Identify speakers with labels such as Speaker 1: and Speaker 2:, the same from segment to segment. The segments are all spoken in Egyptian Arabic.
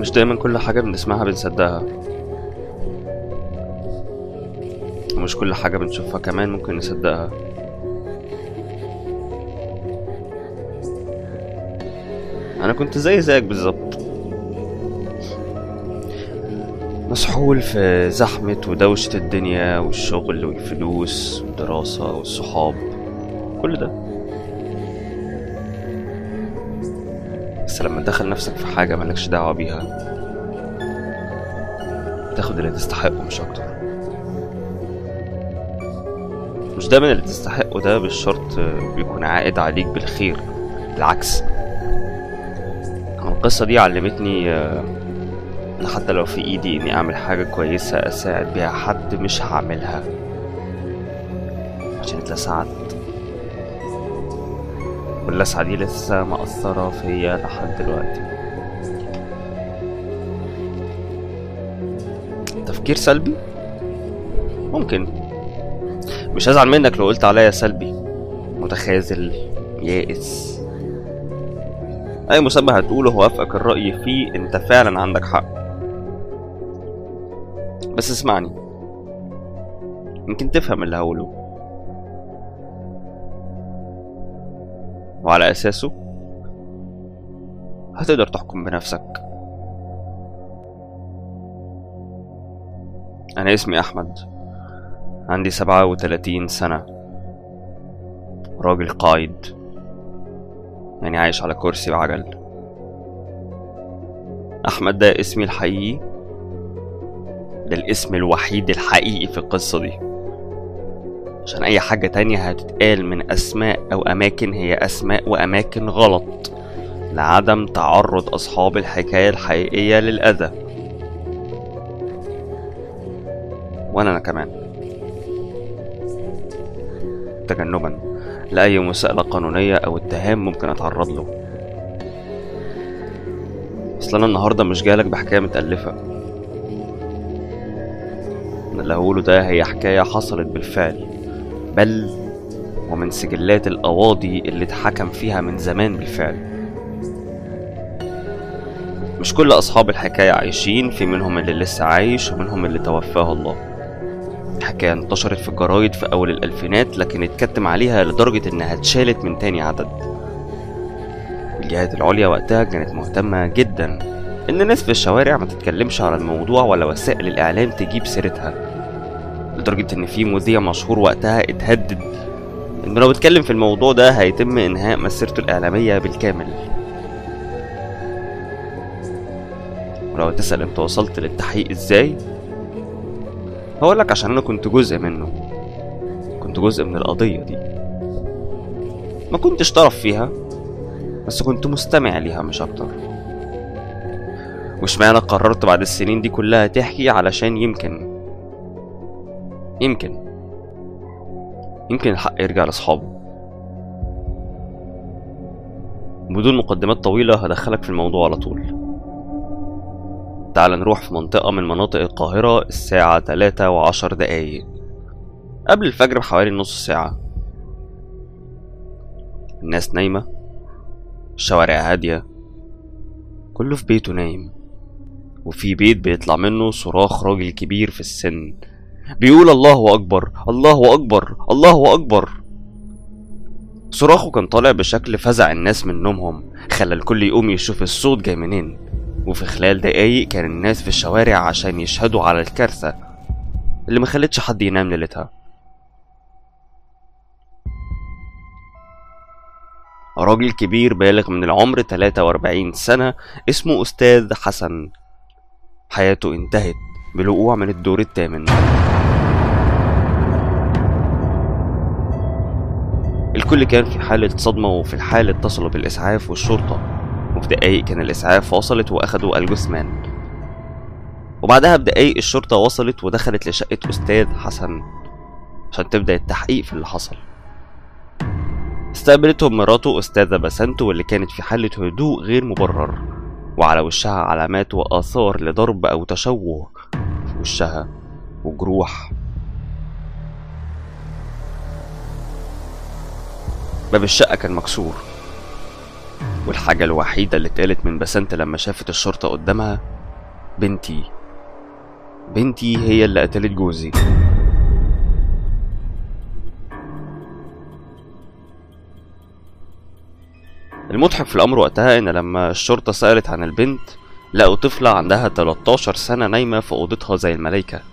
Speaker 1: مش دايما كل حاجة بنسمعها بنصدقها ومش كل حاجة بنشوفها كمان ممكن نصدقها أنا كنت زي زيك بالظبط مسحول في زحمة ودوشة الدنيا والشغل والفلوس والدراسة والصحاب كل ده بس لما تدخل نفسك في حاجة ملكش دعوة بيها تاخد اللي تستحقه مش أكتر مش دايما اللي تستحقه ده بالشرط بيكون عائد عليك بالخير بالعكس القصة دي علمتني آه، إن حتى لو في إيدي إني أعمل حاجة كويسة أساعد بيها حد مش هعملها عشان اتلسعت واللسعة دي لسه مأثرة فيا لحد دلوقتي تفكير سلبي ممكن مش هزعل منك لو قلت عليا سلبي متخاذل يائس اي مسمى هتقوله هوافقك الرأي فيه انت فعلا عندك حق بس اسمعني يمكن تفهم اللي هقوله وعلى اساسه هتقدر تحكم بنفسك انا اسمي احمد عندي سبعة وتلاتين سنة راجل قايد يعني عايش على كرسي وعجل أحمد ده اسمي الحقيقي ده الاسم الوحيد الحقيقي في القصة دي عشان أي حاجة تانية هتتقال من أسماء أو أماكن هي أسماء وأماكن غلط لعدم تعرض أصحاب الحكاية الحقيقية للأذى وأنا أنا كمان تجنبا لأي مساءلة قانونية أو اتهام ممكن أتعرض له أصل أنا النهاردة مش جايلك بحكاية متألفة أنا اللي هقوله ده هي حكاية حصلت بالفعل بل ومن سجلات القواضي اللي اتحكم فيها من زمان بالفعل مش كل أصحاب الحكاية عايشين في منهم اللي لسه عايش ومنهم اللي توفاه الله الحكاية انتشرت في الجرايد في أول الألفينات لكن اتكتم عليها لدرجة إنها اتشالت من تاني عدد الجهات العليا وقتها كانت مهتمة جدا إن الناس في الشوارع ما تتكلمش على الموضوع ولا وسائل الإعلام تجيب سيرتها لدرجة إن في مذيع مشهور وقتها اتهدد إنه لو اتكلم في الموضوع ده هيتم إنهاء مسيرته الإعلامية بالكامل ولو تسأل انت وصلت للتحقيق ازاي هقولك عشان انا كنت جزء منه كنت جزء من القضية دي ما كنتش طرف فيها بس كنت مستمع ليها مش اكتر واشمعنى قررت بعد السنين دي كلها تحكي علشان يمكن يمكن يمكن الحق يرجع لاصحابه بدون مقدمات طويلة هدخلك في الموضوع على طول تعال نروح في منطقة من مناطق القاهرة الساعة تلاتة وعشر دقايق قبل الفجر بحوالي نص ساعة الناس نايمة الشوارع هادية كله في بيته نايم وفي بيت بيطلع منه صراخ راجل كبير في السن بيقول الله أكبر الله أكبر الله أكبر صراخه كان طالع بشكل فزع الناس من نومهم خلى الكل يقوم يشوف الصوت جاي منين وفي خلال دقايق كان الناس في الشوارع عشان يشهدوا على الكارثة اللي ما خلتش حد ينام ليلتها راجل كبير بالغ من العمر 43 سنة اسمه أستاذ حسن حياته انتهت بالوقوع من الدور الثامن الكل كان في حالة صدمة وفي الحال اتصلوا بالإسعاف والشرطة وفي دقايق كان الإسعاف وصلت وأخدوا الجثمان وبعدها بدقايق الشرطة وصلت ودخلت لشقة أستاذ حسن عشان تبدأ التحقيق في اللي حصل استقبلتهم مراته أستاذة بسنت واللي كانت في حالة هدوء غير مبرر وعلى وشها علامات وآثار لضرب أو تشوه في وشها وجروح باب الشقة كان مكسور والحاجة الوحيدة اللي اتقالت من بسنت لما شافت الشرطة قدامها بنتي بنتي هي اللي قتلت جوزي المضحك في الأمر وقتها إن لما الشرطة سألت عن البنت لقوا طفلة عندها 13 سنة نايمة في أوضتها زي الملايكة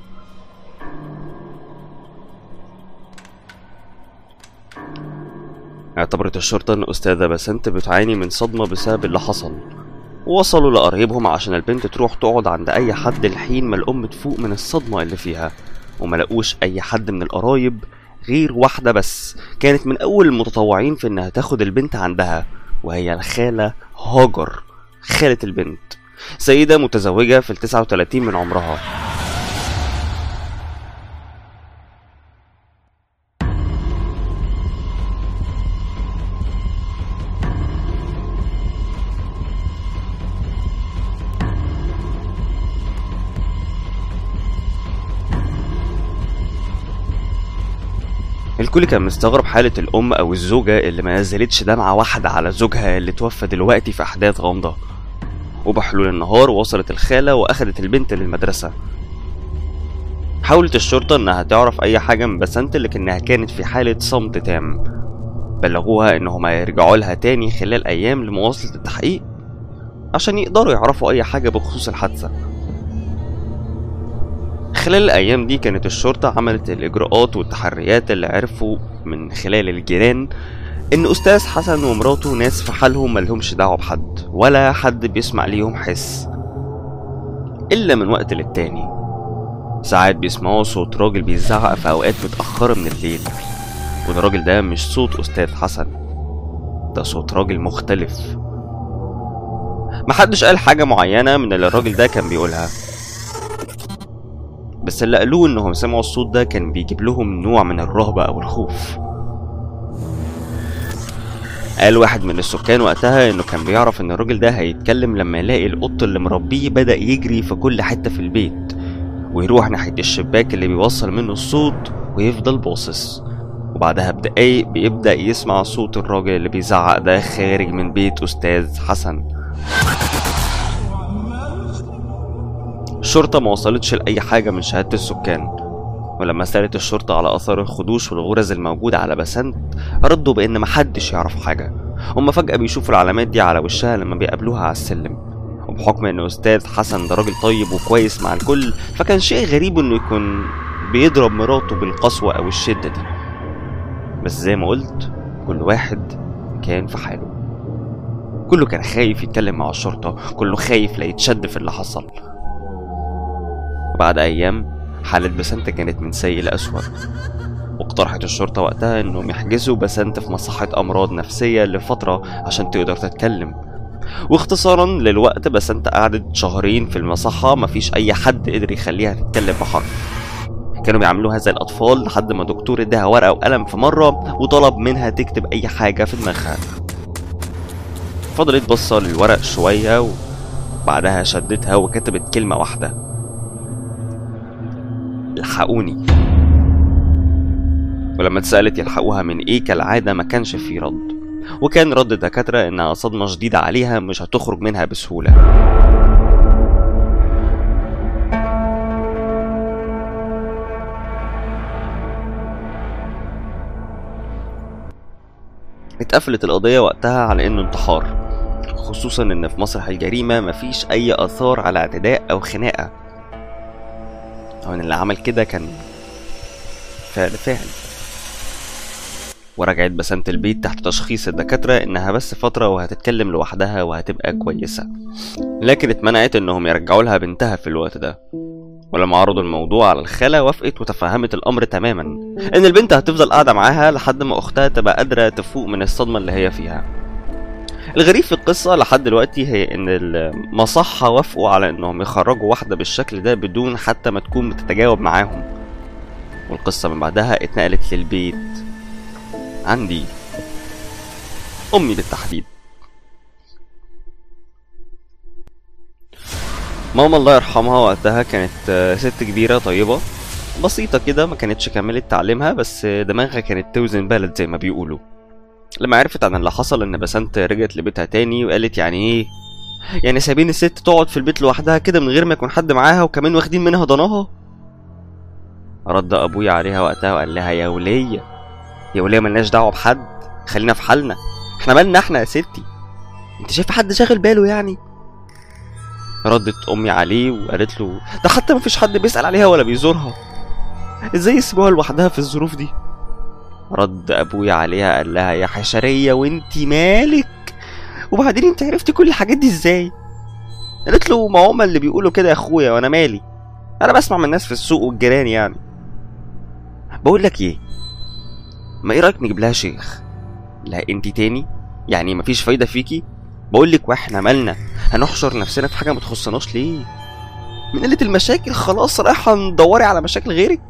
Speaker 1: اعتبرت الشرطة إن أستاذة بسنت بتعاني من صدمة بسبب اللي حصل ووصلوا لقرايبهم عشان البنت تروح تقعد عند أي حد لحين ما الأم تفوق من الصدمة اللي فيها وما لقوش أي حد من القرايب غير واحدة بس كانت من أول المتطوعين في إنها تاخد البنت عندها وهي الخالة هاجر خالة البنت سيدة متزوجة في التسعة وتلاتين من عمرها الكل كان مستغرب حالة الأم أو الزوجة اللي ما نزلتش دمعة واحدة على زوجها اللي توفى دلوقتي في أحداث غامضة وبحلول النهار وصلت الخالة وأخدت البنت للمدرسة حاولت الشرطة إنها تعرف أي حاجة من بسنت لكنها كانت في حالة صمت تام بلغوها إنهم هيرجعوا لها تاني خلال أيام لمواصلة التحقيق عشان يقدروا يعرفوا أي حاجة بخصوص الحادثة خلال الأيام دي كانت الشرطة عملت الإجراءات والتحريات اللي عرفوا من خلال الجيران إن أستاذ حسن ومراته ناس في حالهم ملهمش دعوة بحد ولا حد بيسمع ليهم حس إلا من وقت للتاني ساعات بيسمعوا صوت راجل بيزعق في أوقات متأخرة من الليل والراجل ده مش صوت أستاذ حسن ده صوت راجل مختلف محدش قال حاجة معينة من اللي الراجل ده كان بيقولها بس اللي قالوه انهم سمعوا الصوت ده كان بيجيب لهم نوع من الرهبة او الخوف قال واحد من السكان وقتها انه كان بيعرف ان الراجل ده هيتكلم لما يلاقي القط اللي مربيه بدأ يجري في كل حتة في البيت ويروح ناحية الشباك اللي بيوصل منه الصوت ويفضل باصص وبعدها بدقايق بيبدأ يسمع صوت الراجل اللي بيزعق ده خارج من بيت أستاذ حسن الشرطة ما وصلتش لأي حاجة من شهادة السكان ولما سألت الشرطة على آثار الخدوش والغرز الموجودة على بسنت ردوا بإن محدش يعرف حاجة هما فجأة بيشوفوا العلامات دي على وشها لما بيقابلوها على السلم وبحكم إن أستاذ حسن ده راجل طيب وكويس مع الكل فكان شيء غريب إنه يكون بيضرب مراته بالقسوة أو الشدة دي بس زي ما قلت كل واحد كان في حاله كله كان خايف يتكلم مع الشرطة كله خايف لا يتشد في اللي حصل وبعد أيام حالة بسنت كانت من سيء لأسوأ واقترحت الشرطة وقتها إنهم يحجزوا بسنت في مصحة أمراض نفسية لفترة عشان تقدر تتكلم واختصارا للوقت بسنت قعدت شهرين في المصحة مفيش أي حد قدر يخليها تتكلم بحرف كانوا بيعملوها زي الأطفال لحد ما دكتور اداها ورقة وقلم في مرة وطلب منها تكتب أي حاجة في دماغها فضلت بصة للورق شوية وبعدها شدتها وكتبت كلمة واحدة الحقوني ولما اتسألت يلحقوها من ايه كالعادة ما كانش في رد وكان رد الدكاترة انها صدمة شديدة عليها مش هتخرج منها بسهولة اتقفلت القضية وقتها على انه انتحار خصوصا ان في مسرح الجريمة مفيش اي اثار على اعتداء او خناقة او ان اللي عمل كده كان فعل فاعل ورجعت بسنت البيت تحت تشخيص الدكاترة إنها بس فترة وهتتكلم لوحدها وهتبقى كويسة لكن اتمنعت إنهم يرجعوا لها بنتها في الوقت ده ولما عرضوا الموضوع على الخالة وافقت وتفهمت الأمر تماما إن البنت هتفضل قاعدة معاها لحد ما أختها تبقى قادرة تفوق من الصدمة اللي هي فيها الغريب في القصة لحد دلوقتي هي إن المصحة وافقوا على إنهم يخرجوا واحدة بالشكل ده بدون حتى ما تكون بتتجاوب معاهم والقصة من بعدها اتنقلت للبيت عندي أمي بالتحديد ماما الله يرحمها وقتها كانت ست كبيرة طيبة بسيطة كده ما كانتش كملت تعليمها بس دماغها كانت توزن بلد زي ما بيقولوا لما عرفت عن اللي حصل ان بسنت رجعت لبيتها تاني وقالت يعني ايه يعني سايبين الست تقعد في البيت لوحدها كده من غير ما يكون حد معاها وكمان واخدين منها ضناها رد ابويا عليها وقتها وقال لها يا وليه يا وليه ملناش دعوه بحد خلينا في حالنا احنا مالنا احنا يا ستي انت شايف حد شاغل باله يعني ردت امي عليه وقالت له ده حتى مفيش حد بيسال عليها ولا بيزورها ازاي يسيبوها لوحدها في الظروف دي رد ابويا عليها قال لها يا حشريه وانت مالك وبعدين انت عرفتي كل الحاجات دي ازاي قالت له ما هما اللي بيقولوا كده يا اخويا وانا مالي انا بسمع من الناس في السوق والجيران يعني بقول لك ايه ما ايه رايك نجيب لها شيخ لا انت تاني يعني مفيش فايده فيكي بقول لك واحنا مالنا هنحشر نفسنا في حاجه ما تخصناش ليه من قله المشاكل خلاص رايحه ندوري على مشاكل غيرك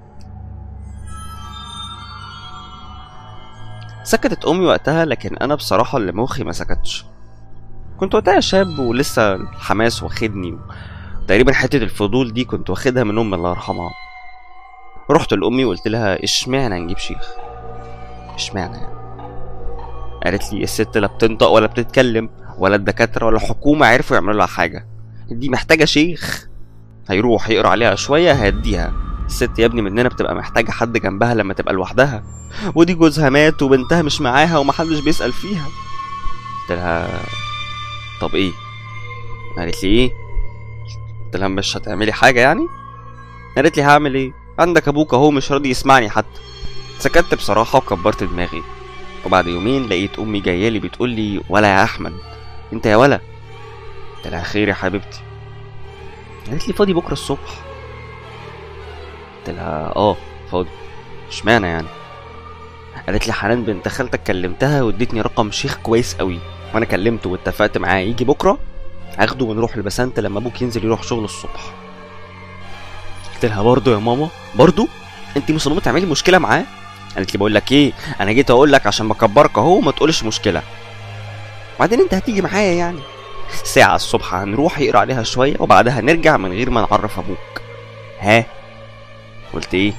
Speaker 1: سكتت امي وقتها لكن انا بصراحه اللي مخي ما سكتش كنت وقتها شاب ولسه الحماس واخدني تقريبا حته الفضول دي كنت واخدها من امي الله يرحمها رحت لامي وقلت لها اشمعنى نجيب شيخ اشمعنى يعني قالت لي الست لا بتنطق ولا بتتكلم ولا الدكاتره ولا الحكومه عرفوا يعملوا لها حاجه دي محتاجه شيخ هيروح يقرا عليها شويه هيديها الست يا ابني مننا بتبقى محتاجه حد جنبها لما تبقى لوحدها ودي جوزها مات وبنتها مش معاها ومحدش بيسال فيها قلت لها طب ايه قالت لي ايه قلت لها مش هتعملي حاجه يعني قالت لي هعمل ايه عندك ابوك اهو مش راضي يسمعني حتى سكت بصراحه وكبرت دماغي وبعد يومين لقيت امي جايه لي بتقول لي ولا يا احمد انت يا ولا قلت لها خير يا حبيبتي قالت لي فاضي بكره الصبح قلت لها اه فاضي اشمعنى يعني قالت لي حنان بنت خالتك كلمتها وادتني رقم شيخ كويس قوي وانا كلمته واتفقت معاه يجي بكره اخده ونروح لبسنت لما ابوك ينزل يروح شغل الصبح قلت لها برضه يا ماما برضه انت مصممه تعملي مشكله معاه قالت لي بقول لك ايه انا جيت اقول لك عشان بكبرك اهو وما تقولش مشكله بعدين انت هتيجي معايا يعني ساعة الصبح هنروح يقرا عليها شوية وبعدها نرجع من غير ما نعرف أبوك ها قلت إيه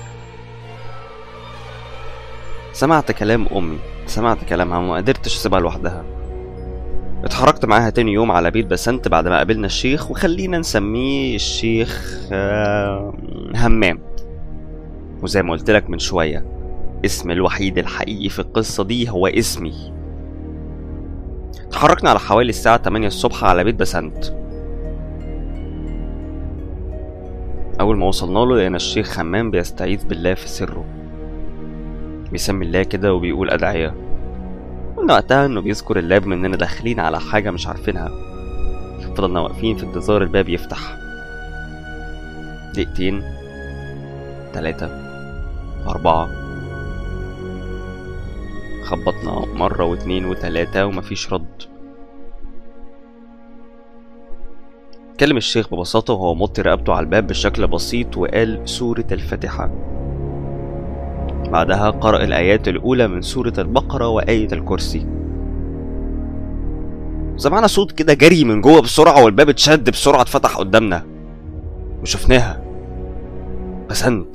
Speaker 1: سمعت كلام أمي سمعت كلامها وما قدرتش أسيبها لوحدها اتحركت معاها تاني يوم على بيت بسنت بعد ما قابلنا الشيخ وخلينا نسميه الشيخ آه، همام وزي ما قلت لك من شوية اسم الوحيد الحقيقي في القصة دي هو اسمي اتحركنا على حوالي الساعة 8 الصبح على بيت بسنت أول ما وصلنا له لقينا الشيخ همام بيستعيذ بالله في سره بيسمي الله كده وبيقول أدعية قلنا وقتها إنه بيذكر الله بما إننا داخلين على حاجة مش عارفينها فضلنا واقفين في انتظار الباب يفتح دقيقتين تلاتة أربعة خبطنا مرة واتنين وتلاتة ومفيش رد كلم الشيخ ببساطة وهو موطي رقبته على الباب بشكل بسيط وقال سورة الفاتحة بعدها قرأ الآيات الأولى من سورة البقرة وآية الكرسي سمعنا صوت كده جري من جوه بسرعة والباب اتشد بسرعة اتفتح قدامنا وشفناها بسنت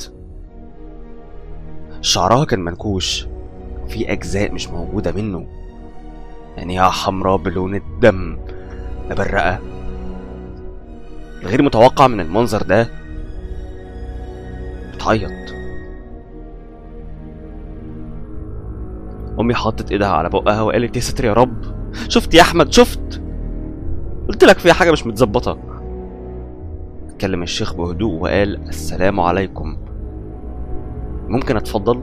Speaker 1: شعرها كان منكوش في أجزاء مش موجودة منه عينيها حمراء بلون الدم مبرقة الغير متوقع من المنظر ده بتعيط أمي حطت إيدها على بقها وقالت يا ستر يا رب شفت يا أحمد شفت قلت لك في حاجة مش متظبطة اتكلم الشيخ بهدوء وقال السلام عليكم ممكن اتفضل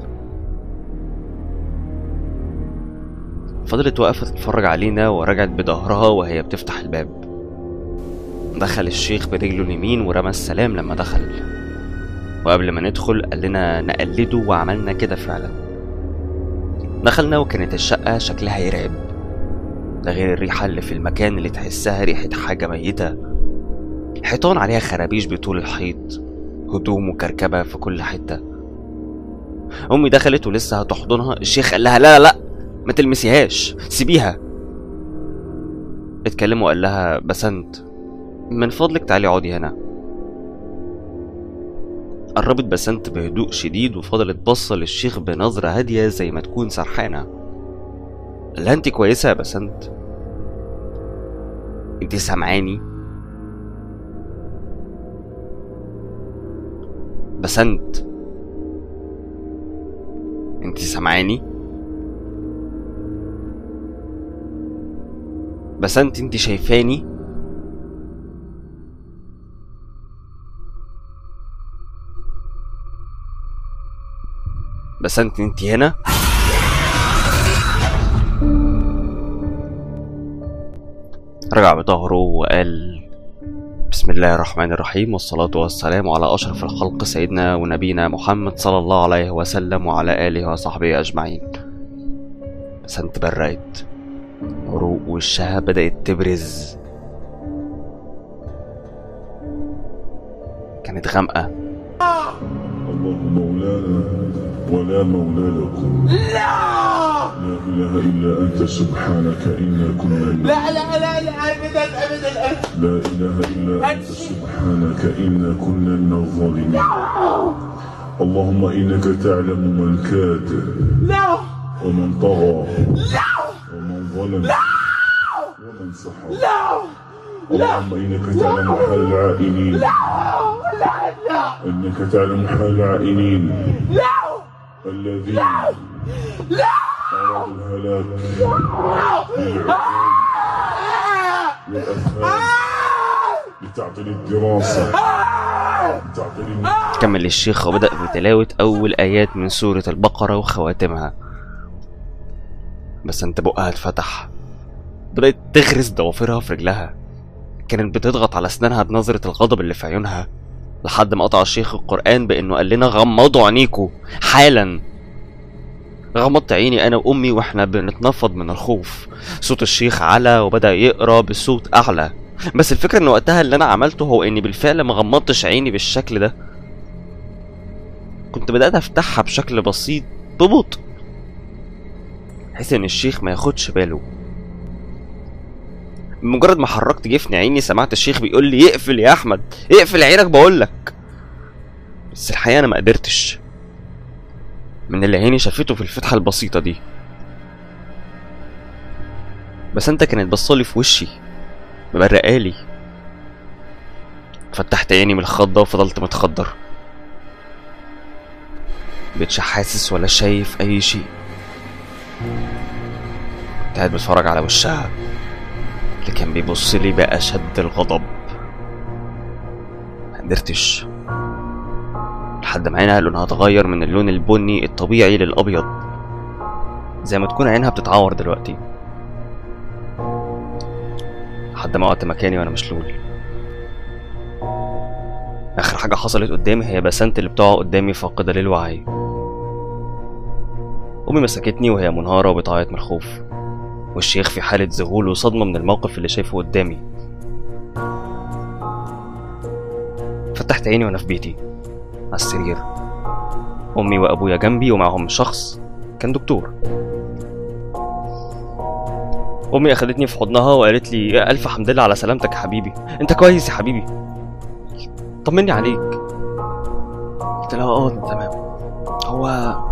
Speaker 1: فضلت واقفة تتفرج علينا ورجعت بظهرها وهي بتفتح الباب دخل الشيخ برجله اليمين ورمى السلام لما دخل وقبل ما ندخل قال لنا نقلده وعملنا كده فعلا دخلنا وكانت الشقة شكلها يرعب ده غير الريحة اللي في المكان اللي تحسها ريحة حاجة ميتة الحيطان عليها خرابيش بطول الحيط هدوم وكركبة في كل حتة أمي دخلت ولسه هتحضنها الشيخ قال لها لا لا لا ما تلمسيهاش سيبيها اتكلم وقال لها بسنت من فضلك تعالي اقعدي هنا قربت بسنت بهدوء شديد وفضلت باصة للشيخ بنظرة هادية زي ما تكون سرحانة لا انت كويسة يا بسنت انت سامعاني بسنت انت سامعاني بسنت انت شايفاني بسنت انت هنا رجع بظهره وقال بسم الله الرحمن الرحيم والصلاة والسلام على أشرف الخلق سيدنا ونبينا محمد صلى الله عليه وسلم وعلى آله وصحبه أجمعين بسنت برقت عروق وشها بدأت تبرز كانت غامقة
Speaker 2: الله مولانا ولا مولى لكم لا لا إله إلا أنت سبحانك إنا كنا من
Speaker 3: لا لا لا لا ابدا ابدا ابدا
Speaker 2: لا إله إلا أنت سبحانك إنا كنا من الظالمين اللهم إنك تعلم من كاد
Speaker 3: لا
Speaker 2: ومن طغى ومن ظلم ومن سحر اللهم إنك تعلم حال العائلين إنك تعلم حال العائلين الذين أرادوا الهلاك للعقول والأفهام لتعطيل الدراسة لتعطيل النفس
Speaker 1: كمل الشيخ وبدأ بتلاوة أول آيات من سورة البقرة وخواتمها بس انت بقها اتفتح بدأت تغرس ضوافرها في رجلها كانت بتضغط على أسنانها بنظرة الغضب اللي في عيونها لحد ما قطع الشيخ القرآن بإنه قال لنا غمضوا عينيكوا حالا غمضت عيني أنا وأمي وإحنا بنتنفض من الخوف صوت الشيخ على وبدأ يقرأ بصوت أعلى بس الفكرة إن وقتها اللي أنا عملته هو إني بالفعل ما غمضتش عيني بالشكل ده كنت بدأت أفتحها بشكل بسيط ببطء بحيث إن الشيخ ما ياخدش باله بمجرد ما حركت جفن عيني سمعت الشيخ بيقول لي اقفل يا احمد اقفل عينك بقولك بس الحقيقه انا ما قدرتش من اللي عيني شافته في الفتحه البسيطه دي بس انت كانت بصالي في وشي مبرقالي فتحت عيني من الخضه وفضلت متخدر مبقتش حاسس ولا شايف اي شيء كنت قاعد بتفرج على وشها اللي كان بيبص لي بأشد الغضب ما قدرتش لحد ما عينها لونها اتغير من اللون البني الطبيعي للأبيض زي ما تكون عينها بتتعور دلوقتي لحد ما وقت مكاني وانا مشلول اخر حاجه حصلت قدامي هي بسنت اللي بتقع قدامي فاقده للوعي امي مسكتني وهي منهاره وبتعيط من الخوف والشيخ في حالة ذهول وصدمة من الموقف اللي شايفه قدامي فتحت عيني وانا في بيتي على السرير أمي وأبويا جنبي ومعهم شخص كان دكتور أمي أخدتني في حضنها وقالت لي يا ألف حمد لله على سلامتك يا حبيبي أنت كويس يا حبيبي طمني عليك قلت لها اه أنا تمام هو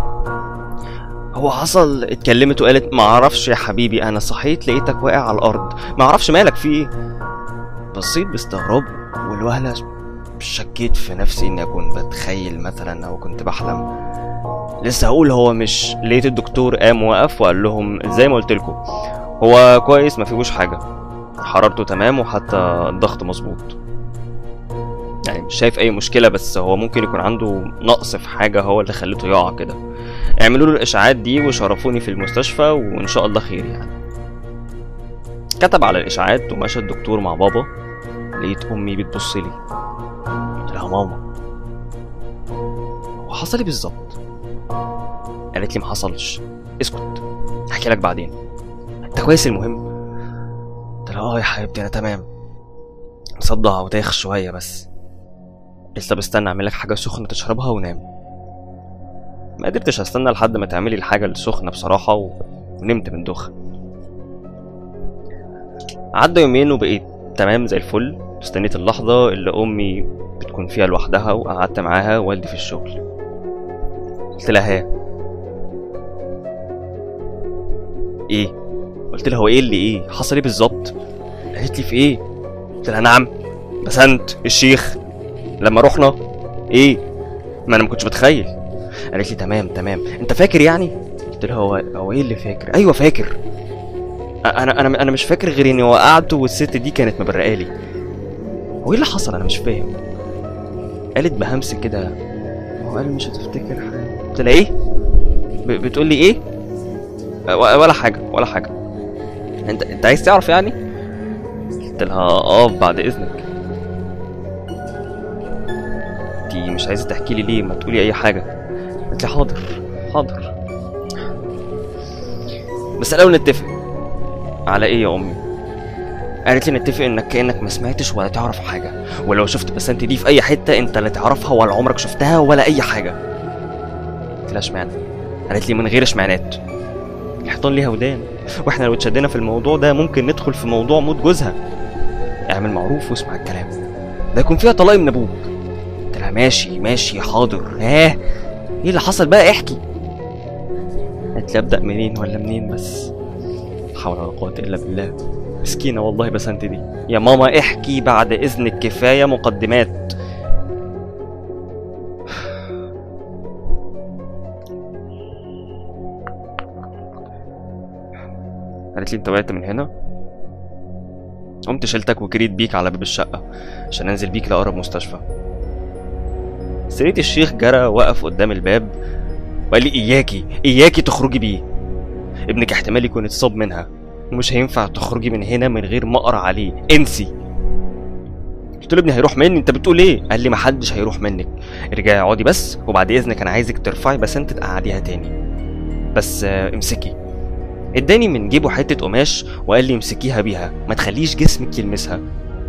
Speaker 1: هو حصل اتكلمت وقالت ما اعرفش يا حبيبي انا صحيت لقيتك واقع على الارض ما اعرفش مالك في ايه بصيت باستغراب والوهلة شكيت في نفسي اني اكون بتخيل مثلا او كنت بحلم لسه هقول هو مش لقيت الدكتور قام وقف وقال لهم زي ما قلت لكم هو كويس ما فيهوش حاجه حرارته تمام وحتى الضغط مظبوط يعني مش شايف اي مشكله بس هو ممكن يكون عنده نقص في حاجه هو اللي خلته يقع كده اعملوا له الاشاعات دي وشرفوني في المستشفى وان شاء الله خير يعني كتب على الاشاعات ومشى الدكتور مع بابا لقيت امي بتبص لي قلت لها ماما هو حصل ايه بالظبط قالت لي ما حصلش اسكت احكي لك بعدين انت كويس المهم قلت لها اه يا حبيبتي انا تمام مصدع ودايخ شويه بس لسه بستنى اعمل لك حاجه سخنه تشربها ونام ما قدرتش استنى لحد ما تعملي الحاجه السخنه بصراحه و... ونمت من دوخه عدى يومين وبقيت تمام زي الفل استنيت اللحظه اللي امي بتكون فيها لوحدها وقعدت معاها والدي في الشغل قلت لها ها ايه قلت لها هو ايه اللي ايه حصل ايه بالظبط قالت لي في ايه قلت لها نعم بسنت الشيخ لما رحنا ايه ما انا ما كنتش بتخيل قالت لي تمام تمام انت فاكر يعني قلت لها هو هو ايه اللي فاكر ايوه فاكر أ- انا انا انا مش فاكر غير اني وقعت والست دي كانت مبرقالي هو ايه اللي حصل انا مش فاهم قالت بهمس كده هو قال مش هتفتكر حاجه قلت لها ايه ب- بتقول لي ايه و- ولا حاجه ولا حاجه انت انت عايز تعرف يعني قلت لها اه بعد اذنك انتي مش عايزه تحكي لي ليه ما تقولي اي حاجه قلت لي حاضر حاضر بس الاول نتفق على ايه يا امي قالت لي نتفق انك كانك ما سمعتش ولا تعرف حاجه ولو شفت بسنت دي في اي حته انت لا تعرفها ولا عمرك شفتها ولا اي حاجه قلت لها اشمعنى قالت لي من غير اشمعنات الحيطان ليها ودان واحنا لو اتشدنا في الموضوع ده ممكن ندخل في موضوع موت جوزها اعمل معروف واسمع الكلام ده يكون فيها طلاق من ابوك قلت لها ماشي ماشي حاضر ها ايه اللي حصل بقى احكي قالت لي ابدا منين ولا منين بس لا حول ولا قوه الا بالله مسكينه والله بسنت دي يا ماما احكي بعد اذنك كفايه مقدمات قالت لي انت وقعت من هنا قمت شلتك وجريت بيك على باب الشقة عشان انزل بيك لأقرب مستشفى سريت الشيخ جرى وقف قدام الباب وقال لي إياكي إياكي تخرجي بيه ابنك احتمال يكون اتصاب منها ومش هينفع تخرجي من هنا من غير ما اقرا عليه انسي قلت له ابني هيروح مني انت بتقول ايه قال لي محدش هيروح منك ارجعي اقعدي بس وبعد اذنك انا عايزك ترفعي بس انت تقعديها تاني بس آه، امسكي اداني من جيبه حته قماش وقال لي امسكيها بيها ما تخليش جسمك يلمسها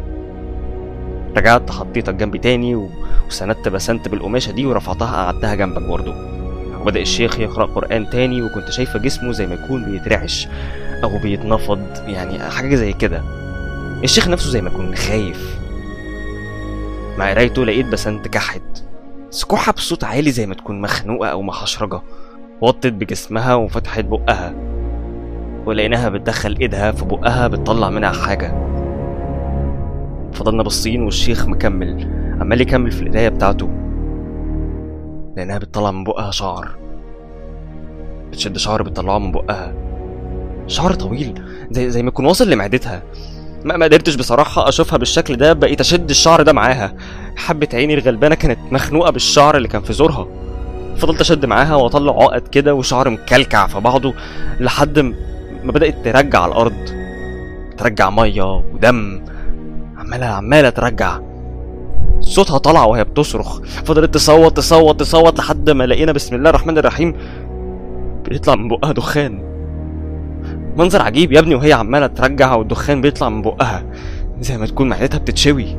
Speaker 1: رجعت حطيتك جنبي تاني و... وسندت بسنت بالقماشه دي ورفعتها قعدتها جنبك برضه وبدأ الشيخ يقرأ قرآن تاني وكنت شايفة جسمه زي ما يكون بيترعش أو بيتنفض يعني حاجة زي كده الشيخ نفسه زي ما يكون خايف مع قرايته لقيت بسنت كحت سكوحها بصوت عالي زي ما تكون مخنوقة أو محشرجة وطت بجسمها وفتحت بقها ولقيناها بتدخل ايدها في بقها بتطلع منها حاجة فضلنا باصين والشيخ مكمل عمال يكمل في القراية بتاعته لأنها بتطلع من بقها شعر بتشد شعر بتطلعه من بقها شعر طويل زي زي ما يكون واصل لمعدتها ما ما قدرتش بصراحة أشوفها بالشكل ده بقيت أشد الشعر ده معاها حبة عيني الغلبانة كانت مخنوقة بالشعر اللي كان في زورها فضلت أشد معاها وأطلع عقد كده وشعر مكلكع في بعضه لحد م- ما بدأت ترجع على الأرض ترجع مية ودم عمالة عمالة ترجع صوتها طلع وهي بتصرخ فضلت تصوت تصوت تصوت لحد ما لقينا بسم الله الرحمن الرحيم بيطلع من بقها دخان منظر عجيب يا ابني وهي عمالة ترجع والدخان بيطلع من بقها زي ما تكون معدتها بتتشوي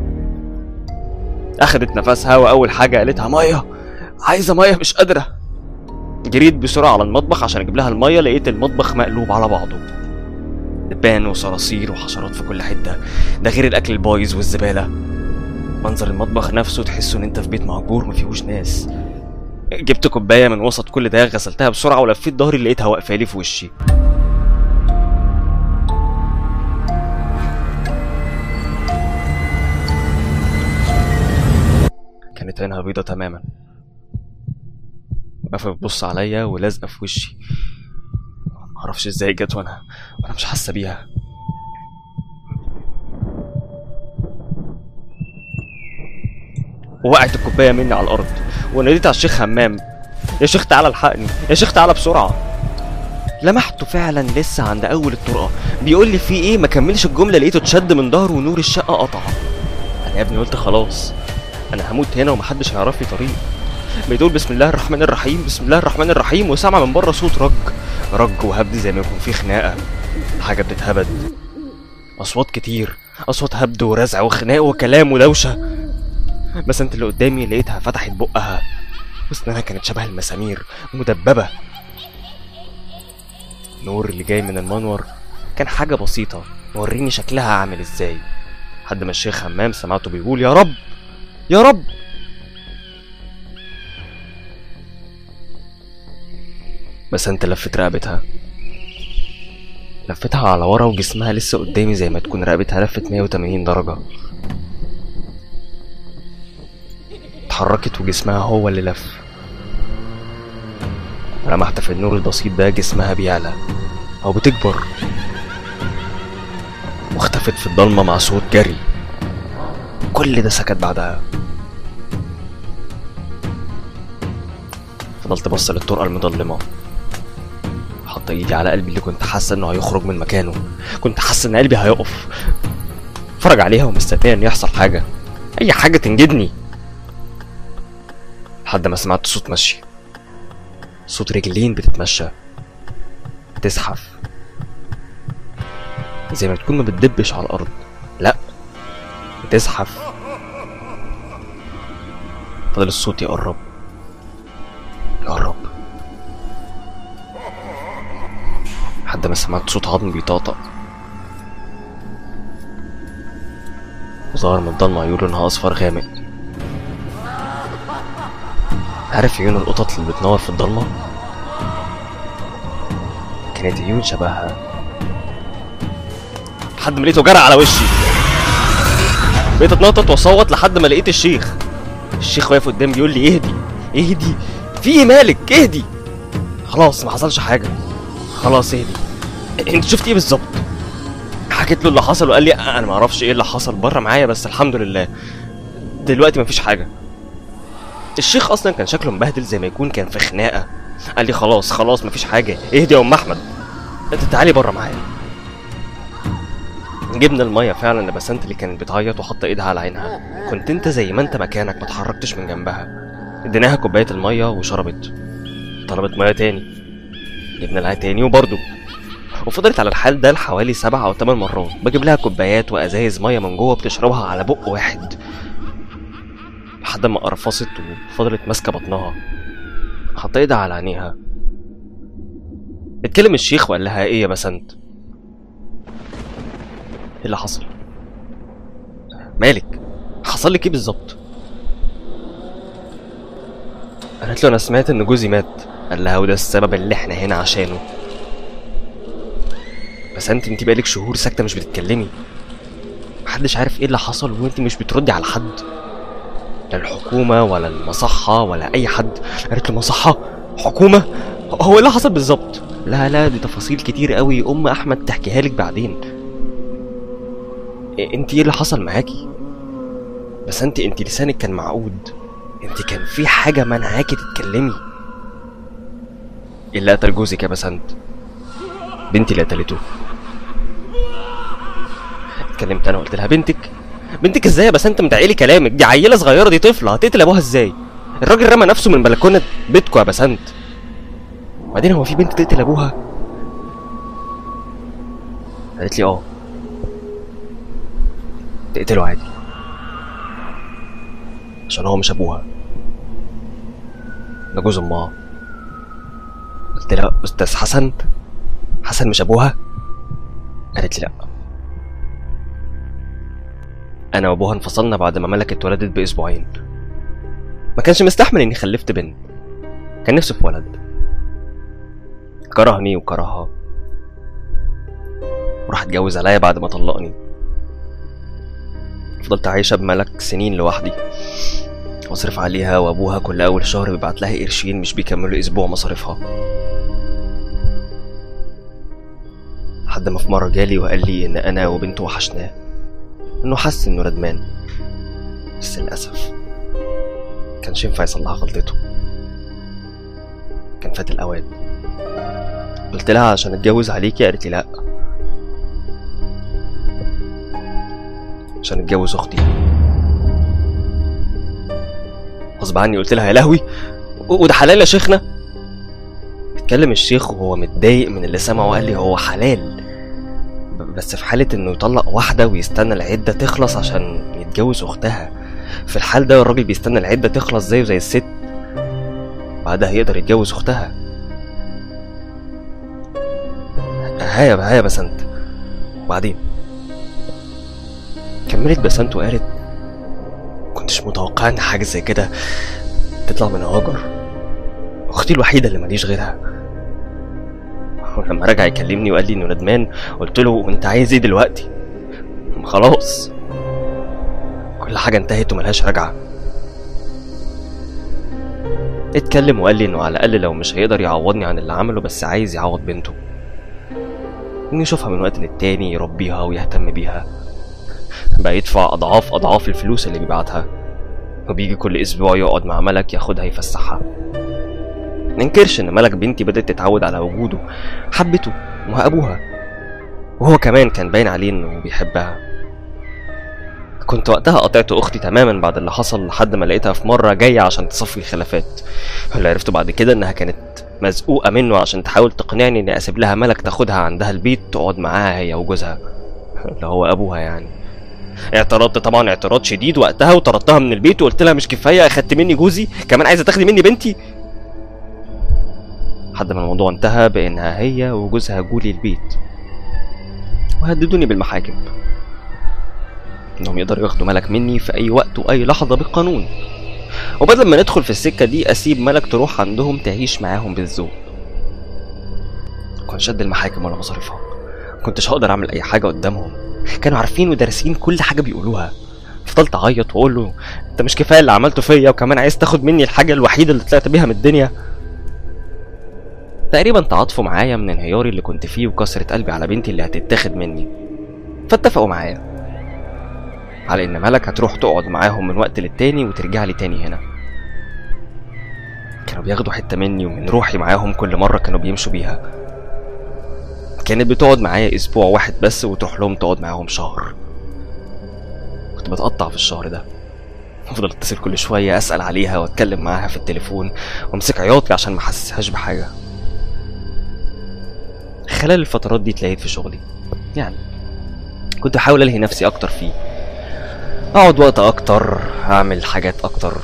Speaker 1: أخدت نفسها وأول حاجة قالتها مية عايزة مية مش قادرة جريت بسرعة على المطبخ عشان أجيب لها المية لقيت المطبخ مقلوب على بعضه دبان وصراصير وحشرات في كل حتة ده غير الأكل البايظ والزبالة منظر المطبخ نفسه تحسه إن أنت في بيت مهجور مفيهوش ناس جبت كوباية من وسط كل ده غسلتها بسرعة ولفيت ظهري لقيتها واقفة لي في وشي كانت عينها بيضة تماما واقفة بتبص عليا ولازقة في وشي معرفش ازاي جت وانا وانا مش حاسة بيها ووقعت الكوباية مني على الأرض وناديت على الشيخ همام يا شيخ تعالى الحقني يا شيخ تعالى بسرعة لمحته فعلا لسه عند أول الطرقة بيقول لي في إيه ما كملش الجملة لقيته اتشد من ظهره ونور الشقة قطع أنا يا ابني قلت خلاص أنا هموت هنا ومحدش هيعرف لي طريق بتقول بسم الله الرحمن الرحيم بسم الله الرحمن الرحيم وسامع من بره صوت رج رج وهبد زي ما يكون في خناقة حاجة بتتهبد أصوات كتير أصوات هبد ورزع وخناق وكلام ودوشة بس انت اللي قدامي لقيتها فتحت بقها واسنانها كانت شبه المسامير مدببة النور اللي جاي من المنور كان حاجة بسيطة وريني شكلها عامل ازاي لحد ما الشيخ همام سمعته بيقول يا رب يا رب بس انت لفت رقبتها لفتها على ورا وجسمها لسه قدامي زي ما تكون رقبتها لفت 180 درجة اتحركت وجسمها هو اللي لف لمحت في النور البسيط ده جسمها بيعلى أو بتكبر واختفت في الضلمة مع صوت جري كل ده سكت بعدها فضلت بص للطرقة المظلمة حط ايدي على قلبي اللي كنت حاسة انه هيخرج من مكانه كنت حاسة ان قلبي هيقف اتفرج عليها ومستنية ان يحصل حاجة اي حاجة تنجدني لحد ما سمعت صوت مشي صوت رجلين بتتمشى بتزحف زي ما تكون ما بتدبش على الارض لا بتزحف فضل الصوت يقرب يقرب لحد ما سمعت صوت عظم بيطقطق وظهر من الضلمة عيون لونها أصفر غامق عارف عيون القطط اللي بتنور في الضلمة؟ كانت عيون شبهها لحد ما لقيته جرى على وشي بقيت اتنطط واصوت لحد ما لقيت الشيخ الشيخ واقف قدامي بيقول لي اهدي اهدي في ايه مالك اهدي خلاص ما حصلش حاجه خلاص اهدي انت شفت ايه بالظبط حكيت له اللي حصل وقال لي انا ما اعرفش ايه اللي حصل بره معايا بس الحمد لله دلوقتي مفيش حاجه الشيخ اصلا كان شكله مبهدل زي ما يكون كان في خناقه قال لي خلاص خلاص مفيش حاجه اهدي يا ام احمد انت تعالي بره معايا جبنا الميه فعلا لبسنت اللي كانت بتعيط وحاطه ايدها على عينها كنت انت زي ما انت مكانك ما اتحركتش من جنبها اديناها كوبايه الميه وشربت طلبت ميه تاني جبنا لها تاني وبرضه وفضلت على الحال ده لحوالي سبع او ثمان مرات بجيب لها كوبايات وازايز ميه من جوه بتشربها على بق واحد لحد ما قرفصت وفضلت ماسكه بطنها حط ايدها على عينيها اتكلم الشيخ وقال لها ايه يا بسنت ايه اللي حصل مالك حصل لك ايه بالظبط قالت له انا سمعت ان جوزي مات قال لها وده السبب اللي احنا هنا عشانه بس انت انت بقالك شهور ساكته مش بتتكلمي محدش عارف ايه اللي حصل وانت مش بتردي على حد لا الحكومة ولا المصحة ولا أي حد قالت له مصحة حكومة هو ايه اللي حصل بالظبط لا لا دي تفاصيل كتير قوي أم أحمد تحكيها لك بعدين إيه انت ايه اللي حصل معاكي بس انت انت لسانك كان معقود انت كان في حاجة منعاكي تتكلمي إيه اللي قتل جوزك يا بسنت بنتي اللي قتلته اتكلمت انا قلت لها بنتك بنتك ازاي يا بس انت مدعيلي كلامك دي عيله صغيره دي طفله هتقتل ابوها ازاي الراجل رمى نفسه من بلكونه بيتكو يا بسنت وبعدين هو في بنت تقتل ابوها قالت لي اه تقتله عادي عشان هو مش ابوها ده جوز امها قلت لها استاذ حسن حسن مش ابوها قالت لي لا انا وابوها انفصلنا بعد ما ملك اتولدت باسبوعين ما كانش مستحمل اني خلفت بنت كان نفسه في ولد كرهني وكرهها وراح اتجوز عليا بعد ما طلقني فضلت عايشة بملك سنين لوحدي واصرف عليها وابوها كل اول شهر بيبعت لها قرشين مش بيكملوا اسبوع مصاريفها لحد ما في مرة جالي وقال لي ان انا وبنته وحشناه انه حس انه ندمان بس للاسف كانش ينفع يصلح غلطته كان فات الاوان قلت لها عشان اتجوز عليكي قالت لي لا عشان اتجوز اختي غصب عني قلت لها يا لهوي و- وده حلال يا شيخنا اتكلم الشيخ وهو متضايق من اللي سمعه وقال لي هو حلال ب- بس في حالة انه يطلق واحدة ويستنى العدة تخلص عشان يتجوز اختها في الحال ده الراجل بيستنى العدة تخلص زيه زي الست بعدها يقدر يتجوز اختها هايا هايا بسنت وبعدين كملت بسنت وقالت كنتش متوقعة ان حاجة زي كده تطلع من هاجر اختي الوحيدة اللي ماليش غيرها
Speaker 4: ولما رجع يكلمني وقال لي انه ندمان قلت له انت عايز ايه دلوقتي خلاص كل حاجه انتهت وملهاش رجعه اتكلم وقال لي انه على الاقل لو مش هيقدر يعوضني عن اللي عمله بس عايز يعوض بنته انه يشوفها من وقت للتاني يربيها ويهتم بيها بقى يدفع اضعاف اضعاف الفلوس اللي بيبعتها وبيجي كل اسبوع يقعد مع ملك ياخدها يفسحها ننكرش ان ملك بنتي بدأت تتعود على وجوده حبته وابوها وهو كمان كان باين عليه انه بيحبها كنت وقتها قطعت اختي تماما بعد اللي حصل لحد ما لقيتها في مره جايه عشان تصفي الخلافات اللي عرفته بعد كده انها كانت مزقوقه منه عشان تحاول تقنعني اني اسيب لها ملك تاخدها عندها البيت تقعد معاها هي وجوزها اللي هو ابوها يعني اعترضت طبعا اعتراض شديد وقتها وطردتها من البيت وقلت لها مش كفايه اخدت مني جوزي كمان عايزه تاخدي مني بنتي لحد ما الموضوع انتهى بانها هي وجوزها جولي البيت وهددوني بالمحاكم انهم يقدروا ياخدوا ملك مني في اي وقت واي لحظه بالقانون وبدل ما ندخل في السكه دي اسيب ملك تروح عندهم تعيش معاهم بالذوق كنت شد المحاكم ولا مصاريفها كنتش هقدر اعمل اي حاجه قدامهم كانوا عارفين ودارسين كل حاجه بيقولوها فضلت اعيط واقول له انت مش كفايه اللي عملته فيا وكمان عايز تاخد مني الحاجه الوحيده اللي طلعت بيها من الدنيا تقريبا تعاطفوا معايا من انهياري اللي كنت فيه وكسرة قلبي على بنتي اللي هتتاخد مني فاتفقوا معايا على ان ملك هتروح تقعد معاهم من وقت للتاني وترجع لي تاني هنا كانوا بياخدوا حتة مني ومن روحي معاهم كل مرة كانوا بيمشوا بيها كانت بتقعد معايا اسبوع واحد بس وتروح لهم تقعد معاهم شهر كنت بتقطع في الشهر ده افضل اتصل كل شوية اسأل عليها واتكلم معاها في التليفون وامسك عياطي عشان ما احسسهاش بحاجة خلال الفترات دي اتلاقيت في شغلي يعني كنت بحاول الهي نفسي اكتر فيه اقعد وقت اكتر اعمل حاجات اكتر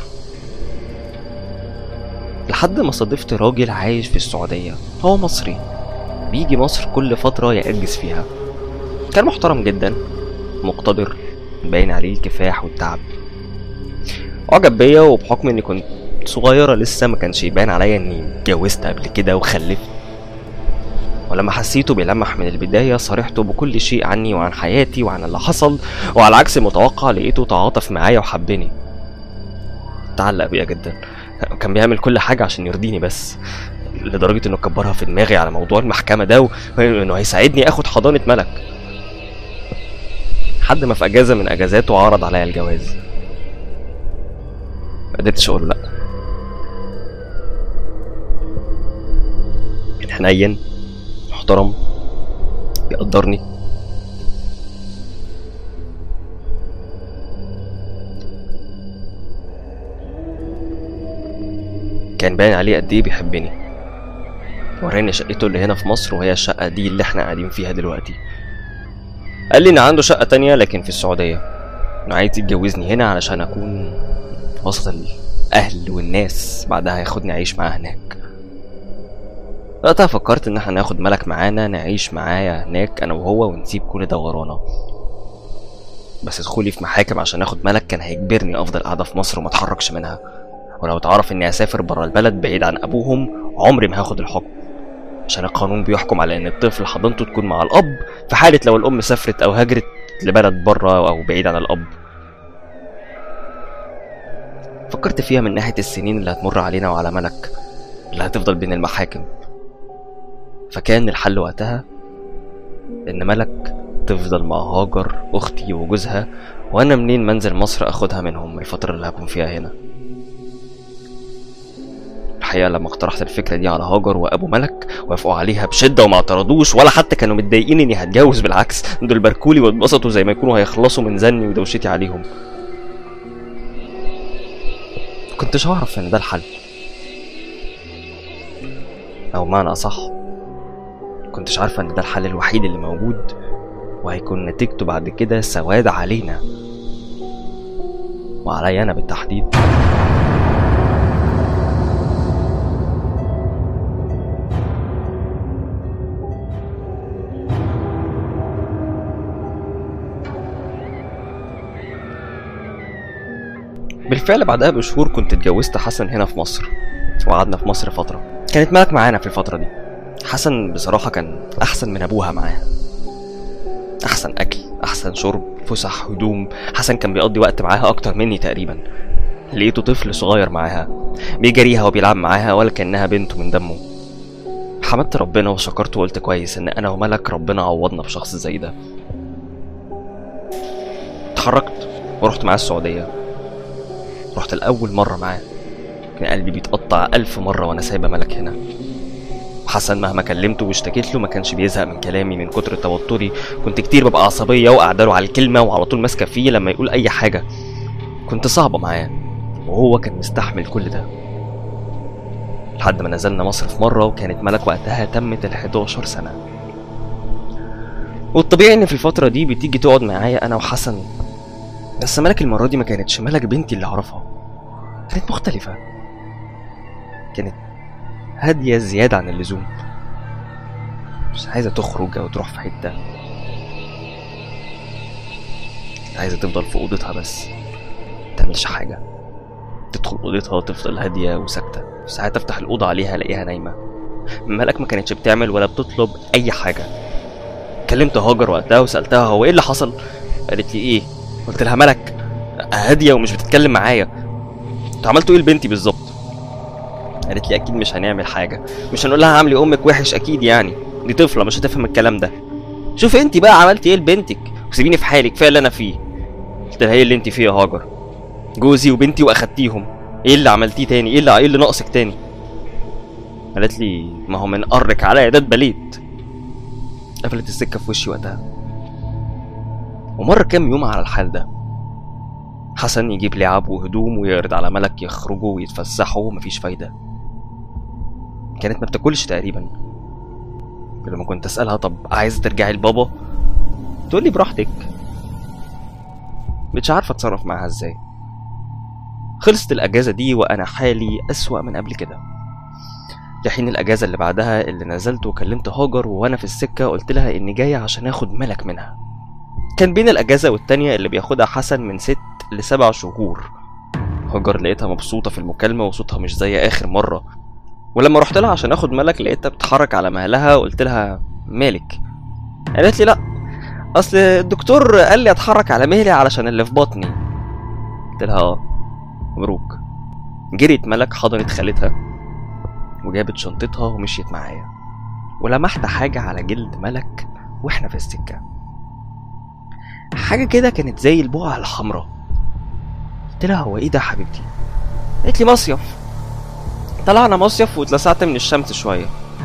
Speaker 4: لحد ما صادفت راجل عايش في السعودية هو مصري بيجي مصر كل فترة يأجز فيها كان محترم جدا مقتدر باين عليه الكفاح والتعب أعجب بيا وبحكم إني كنت صغيرة لسه ما كانش يبان عليا إني اتجوزت قبل كده وخلفت ولما حسيته بيلمح من البداية صارحته بكل شيء عني وعن حياتي وعن اللي حصل وعلى عكس المتوقع لقيته تعاطف معايا وحبني تعلق بيا جدا كان بيعمل كل حاجة عشان يرضيني بس لدرجة انه كبرها في دماغي على موضوع المحكمة ده وانه هيساعدني اخد حضانة ملك لحد ما في اجازة من اجازاته عرض عليا الجواز ما قدرتش اقول له لا كان حنين محترم بيقدرني كان باين عليه قد ايه بيحبني وراني شقته اللي هنا في مصر وهي الشقة دي اللي احنا قاعدين فيها دلوقتي قال لي ان عنده شقة تانية لكن في السعودية انه عايز يتجوزني هنا علشان اكون وسط الاهل والناس بعدها ياخدني اعيش معاه هناك وقتها فكرت ان احنا ناخد ملك معانا نعيش معايا هناك انا وهو ونسيب كل ده ورانا بس دخولي في محاكم عشان اخد ملك كان هيجبرني افضل قاعده في مصر وما اتحركش منها ولو اتعرف اني اسافر بره البلد بعيد عن ابوهم عمري ما هاخد الحكم عشان القانون بيحكم على ان الطفل حضانته تكون مع الاب في حاله لو الام سافرت او هاجرت لبلد بره او بعيد عن الاب فكرت فيها من ناحيه السنين اللي هتمر علينا وعلى ملك اللي هتفضل بين المحاكم فكان الحل وقتها ان ملك تفضل مع هاجر اختي وجوزها وانا منين منزل مصر اخدها منهم الفتره اللي هكون فيها هنا الحقيقه لما اقترحت الفكره دي على هاجر وابو ملك وافقوا عليها بشده وما اعترضوش ولا حتى كانوا متضايقين اني هتجوز بالعكس دول باركولي واتبسطوا زي ما يكونوا هيخلصوا من زني ودوشتي عليهم كنتش هعرف ان ده الحل او معنى اصح كنتش عارفه ان ده الحل الوحيد اللي موجود وهيكون نتيجته بعد كده سواد علينا وعليا انا بالتحديد بالفعل بعدها بشهور كنت اتجوزت حسن هنا في مصر وقعدنا في مصر فترة كانت ملك معانا في الفترة دي حسن بصراحة كان أحسن من أبوها معاها أحسن أكل أحسن شرب فسح هدوم حسن كان بيقضي وقت معاها أكتر مني تقريبا لقيته طفل صغير معاها بيجريها وبيلعب معاها ولا كأنها بنته من دمه حمدت ربنا وشكرته وقلت كويس إن أنا وملك ربنا عوضنا بشخص زي ده اتحركت ورحت معاه السعودية رحت لأول مرة معاه كان قلبي بيتقطع ألف مرة وأنا سايبة ملك هنا حسن مهما كلمته واشتكيت له ما كانش بيزهق من كلامي من كتر توتري كنت كتير ببقى عصبية وقاعدة له على الكلمة وعلى طول ماسكة فيه لما يقول أي حاجة كنت صعبة معاه وهو كان مستحمل كل ده لحد ما نزلنا مصر في مرة وكانت ملك وقتها تمت ال 11 سنة والطبيعي ان في الفترة دي بتيجي تقعد معايا انا وحسن بس ملك المرة دي ما كانتش ملك بنتي اللي اعرفها كانت مختلفة كانت هادية زيادة عن اللزوم مش عايزة تخرج أو تروح في حتة عايزة تفضل في أوضتها بس متعملش حاجة تدخل أوضتها تفضل هادية وساكتة ساعات أفتح الأوضة عليها ألاقيها نايمة ملك ما كانتش بتعمل ولا بتطلب أي حاجة كلمت هاجر وقتها وسألتها هو إيه اللي حصل قالت لي إيه قلت لها ملك هادية ومش بتتكلم معايا انتوا عملتوا ايه لبنتي بالظبط قالت لي اكيد مش هنعمل حاجه مش هنقول لها عاملي امك وحش اكيد يعني دي طفله مش هتفهم الكلام ده شوف انت بقى عملتي ايه لبنتك وسيبيني في حالي كفايه اللي انا فيه قلت لها ايه اللي انت فيه يا هاجر جوزي وبنتي واخدتيهم ايه اللي عملتيه تاني ايه اللي ايه اللي ناقصك تاني قالت لي ما هو من قرك عليا ده اتبليت قفلت السكه في وشي وقتها ومر كام يوم على الحال ده حسن يجيب لعب وهدوم ويعرض على ملك يخرجوا ويتفسحوا ومفيش فايدة كانت ما بتاكلش تقريبا لما كنت اسألها طب عايزة ترجعي لبابا تقول لي براحتك مش عارفة اتصرف معاها ازاي خلصت الأجازة دي وأنا حالي أسوأ من قبل كده لحين الأجازة اللي بعدها اللي نزلت وكلمت هاجر وأنا في السكة قلت لها إني جاية عشان آخد ملك منها كان بين الأجازة والتانية اللي بياخدها حسن من ست لسبع شهور هاجر لقيتها مبسوطة في المكالمة وصوتها مش زي آخر مرة ولما رحت لها عشان اخد ملك لقيتها بتتحرك على مهلها وقلت لها مالك قالت لي لا اصل الدكتور قال لي اتحرك على مهلي علشان اللي في بطني قلت لها اه مبروك جريت ملك حضنت خالتها وجابت شنطتها ومشيت معايا ولمحت حاجة على جلد ملك واحنا في السكة حاجة كده كانت زي البقعة الحمراء قلت لها هو ايه ده يا حبيبتي قالت لي مصيف طلعنا مصيف واتلسعت من الشمس شوية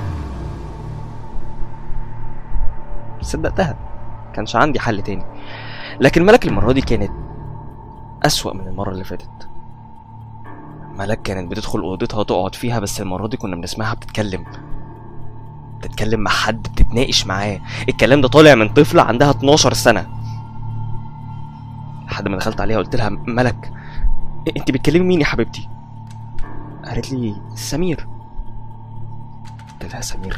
Speaker 4: صدقتها كانش عندي حل تاني لكن ملك المرة دي كانت أسوأ من المرة اللي فاتت ملك كانت بتدخل أوضتها تقعد فيها بس المرة دي كنا بنسمعها بتتكلم بتتكلم مع حد بتتناقش معاه الكلام ده طالع من طفلة عندها 12 سنة لحد ما دخلت عليها قلت لها ملك انت بتكلمي مين يا حبيبتي قالت لي سمير قلت لها سمير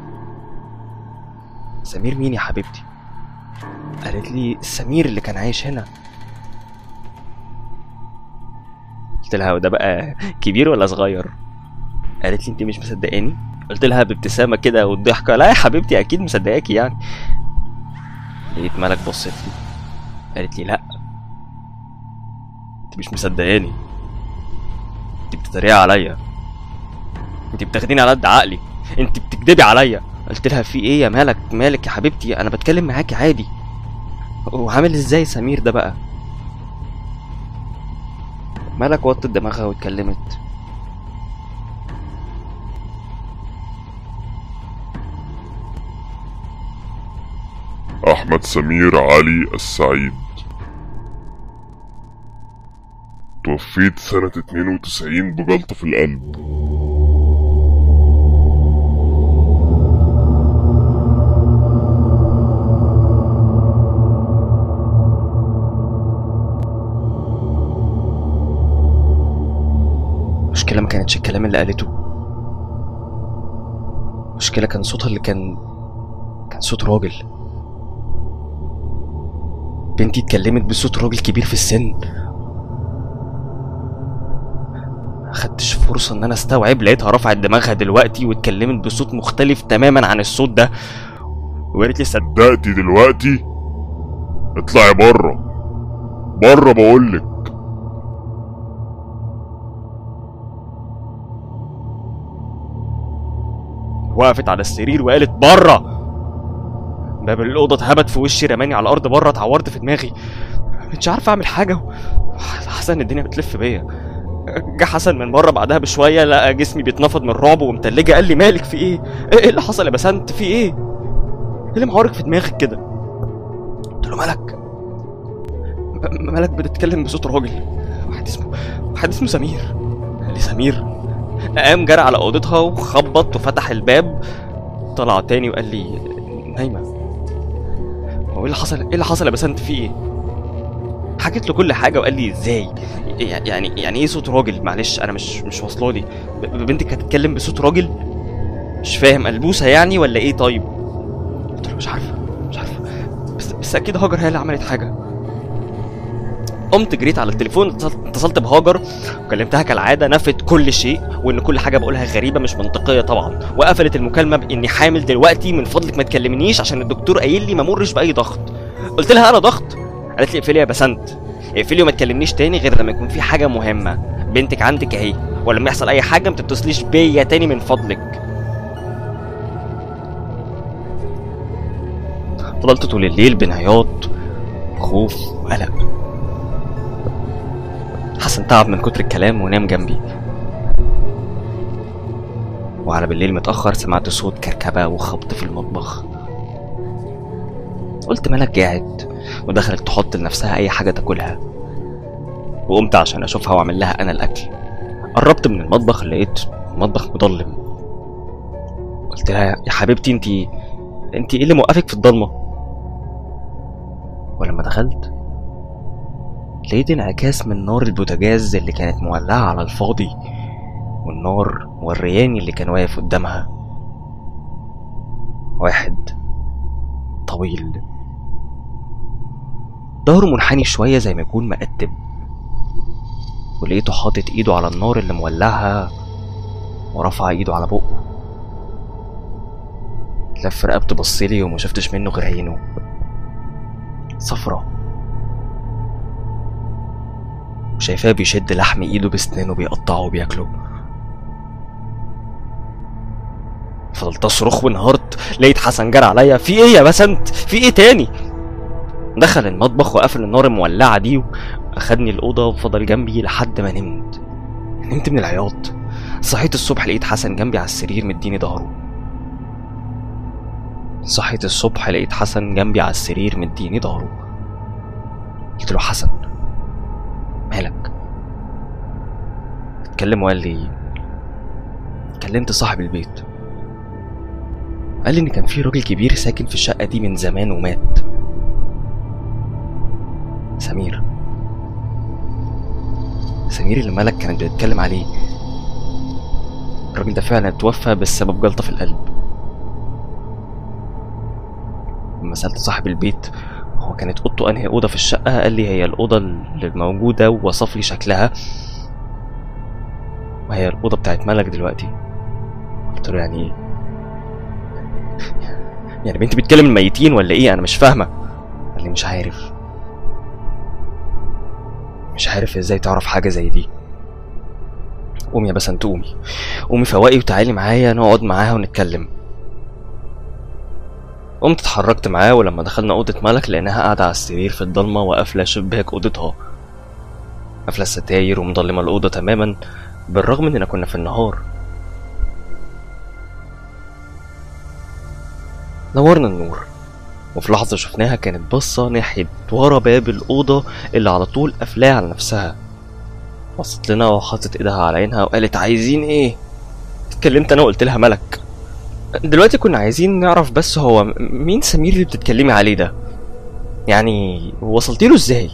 Speaker 4: سمير مين يا حبيبتي قالت لي سمير اللي كان عايش هنا قلت لها وده بقى كبير ولا صغير قالت لي انت مش مصدقاني قلت لها بابتسامه كده والضحكه لا يا حبيبتي اكيد مصدقاكي يعني لقيت ملك بصت لي قالت لي لا انت مش مصدقاني انت بتتريقي عليا انت بتاخديني على قد عقلي انت بتكدبي عليا قلت لها في ايه يا مالك مالك يا حبيبتي انا بتكلم معاكي عادي وعامل ازاي سمير ده بقى مالك وطت دماغها واتكلمت
Speaker 2: أحمد سمير علي السعيد توفيت سنة 92 بجلطة في القلب
Speaker 4: المشكلة ما كانتش الكلام اللي قالته المشكلة كان صوتها اللي كان كان صوت راجل بنتي اتكلمت بصوت راجل كبير في السن ما خدتش فرصة ان انا استوعب لقيتها رفعت دماغها دلوقتي واتكلمت بصوت مختلف تماما عن الصوت ده وقالت لي صدق
Speaker 2: صدقتي دلوقتي اطلعي بره بره بقولك
Speaker 4: وقفت على السرير وقالت بره باب الأوضة اتهبت في وشي رماني على الأرض بره اتعورت في دماغي مش عارف أعمل حاجة حسن الدنيا بتلف بيا جه حسن من بره بعدها بشوية لقى جسمي بيتنفض من الرعب ومتلجة قال لي مالك في إيه؟ إيه اللي حصل يا بسنت في إيه؟ إيه اللي معورك في دماغك كده؟ قلت له مالك م- مالك بتتكلم بصوت راجل واحد اسمه واحد اسمه سمير قال لي سمير قام جرى على اوضتها وخبط وفتح الباب طلع تاني وقال لي نايمه هو ايه اللي حصل ايه اللي حصل يا بسنت في ايه حكيت له كل حاجه وقال لي ازاي يعني يعني ايه صوت راجل معلش انا مش مش واصله لي ب- بنتك هتتكلم بصوت راجل مش فاهم البوسه يعني ولا ايه طيب قلت له مش عارفه مش عارفه بس بس اكيد هاجر هي اللي عملت حاجه قمت جريت على التليفون اتصلت اتصلت بهاجر وكلمتها كالعاده نفت كل شيء وان كل حاجه بقولها غريبه مش منطقيه طبعا وقفلت المكالمه باني حامل دلوقتي من فضلك ما تكلمنيش عشان الدكتور قايل لي ما مرش باي ضغط قلت لها انا ضغط قالت لي اقفلي يا بسنت اقفلي وما تكلمنيش تاني غير لما يكون في حاجه مهمه بنتك عندك اهي ولما يحصل اي حاجه ما تتصليش بيا تاني من فضلك فضلت طول الليل بين عياط خوف وقلق حسن تعب من كتر الكلام ونام جنبي وعلى بالليل متأخر سمعت صوت كركبة وخبط في المطبخ قلت مالك قاعد ودخلت تحط لنفسها أي حاجة تاكلها وقمت عشان أشوفها وأعمل لها أنا الأكل قربت من المطبخ لقيت المطبخ مضلم قلت لها يا حبيبتي انتي انتي ايه اللي موقفك في الضلمة ولما دخلت لقيت انعكاس من نار البوتاجاز اللي كانت مولعة على الفاضي والنار والرياني اللي كان واقف قدامها واحد طويل ظهره منحني شوية زي ما يكون مقتب ولقيته حاطط ايده على النار اللي مولعها ورفع ايده على بقه لف رقبته بصلي وما شفتش منه غير عينه صفرة وشايفاه بيشد لحم ايده بسنانه بيقطعه وبياكله فضلت اصرخ وانهارت لقيت حسن جرى عليا في ايه يا بسنت في ايه تاني دخل المطبخ وقفل النار المولعه دي واخدني الاوضه وفضل جنبي لحد ما نمت نمت من العياط صحيت الصبح لقيت حسن جنبي على السرير مديني ظهره صحيت الصبح لقيت حسن جنبي على السرير مديني ظهره قلت له حسن مالك اتكلم وقال لي كلمت صاحب البيت قال لي ان كان في راجل كبير ساكن في الشقه دي من زمان ومات سمير سمير اللي ملك كانت بتتكلم عليه الراجل ده فعلا اتوفى بسبب جلطه في القلب لما سألت صاحب البيت هو كانت اوضته انهي اوضه في الشقه قال لي هي الاوضه اللي موجوده ووصف لي شكلها وهي الاوضه بتاعت ملك دلوقتي قلت له يعني ايه يعني بنتي بتكلم الميتين ولا ايه انا مش فاهمه قال لي مش عارف مش عارف ازاي تعرف حاجه زي دي قومي يا بسنت قومي قومي فوقي وتعالي معايا نقعد معاها ونتكلم قمت اتحركت معاه ولما دخلنا أوضة ملك لقيناها قاعدة على السرير في الضلمة وقافلة شباك أوضتها قافلة الستاير ومضلمة الأوضة تماما بالرغم إننا كنا في النهار نورنا النور وفي لحظة شفناها كانت باصة ناحية ورا باب الأوضة اللي على طول قافلاه على نفسها بصت لنا وحطت ايدها على عينها وقالت عايزين ايه اتكلمت انا وقلت لها ملك دلوقتي كنا عايزين نعرف بس هو م- مين سمير اللي بتتكلمي عليه ده يعني وصلتي له ازاي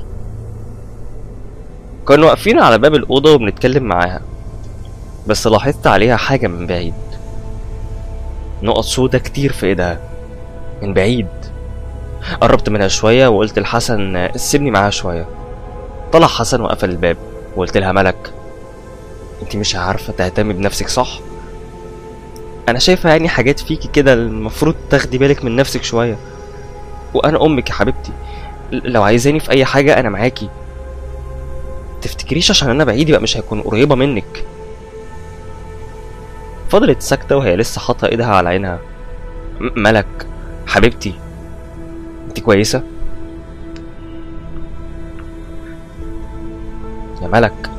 Speaker 4: كنا واقفين على باب الأوضة وبنتكلم معاها بس لاحظت عليها حاجة من بعيد نقط سودا كتير في ايدها من بعيد قربت منها شوية وقلت لحسن سيبني معاها شوية طلع حسن وقفل الباب وقلت لها ملك انت مش عارفة تهتمي بنفسك صح انا شايفة يعني حاجات فيكي كده المفروض تاخدي بالك من نفسك شوية وانا امك يا حبيبتي ل- لو عايزاني في اي حاجة انا معاكي تفتكريش عشان انا بعيد يبقى مش هيكون قريبة منك فضلت ساكتة وهي لسه حاطة ايدها على عينها م- ملك حبيبتي انت كويسة يا ملك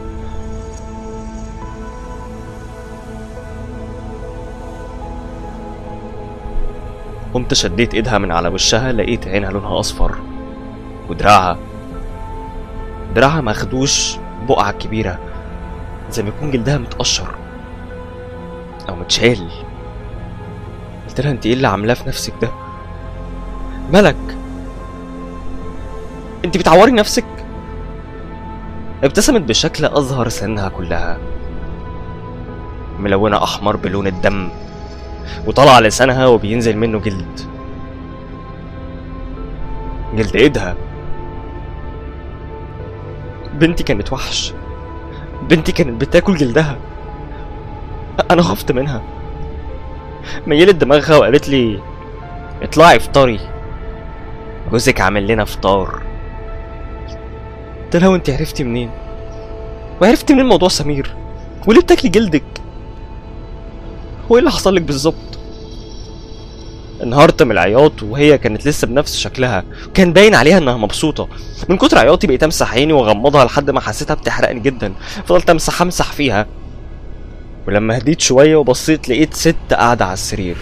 Speaker 4: قمت شديت ايدها من على وشها لقيت عينها لونها اصفر ودراعها دراعها مخدوش بقعة كبيرة زي ما يكون جلدها متقشر او متشال قلت لها انت ايه اللي عاملاه في نفسك ده ملك انت بتعوري نفسك ابتسمت بشكل اظهر سنها كلها ملونة احمر بلون الدم وطلع لسانها وبينزل منه جلد جلد ايدها بنتي كانت وحش بنتي كانت بتاكل جلدها انا خفت منها ميلت دماغها وقالت لي اطلعي افطري جوزك عامل لنا فطار قلت لها وانت عرفتي منين وعرفتي منين موضوع سمير وليه بتاكلي جلدك هو ايه اللي حصل لك بالظبط انهارت من العياط وهي كانت لسه بنفس شكلها كان باين عليها انها مبسوطه من كتر عياطي بقيت امسح عيني واغمضها لحد ما حسيتها بتحرقني جدا فضلت امسح امسح فيها ولما هديت شويه وبصيت لقيت ست قاعده على السرير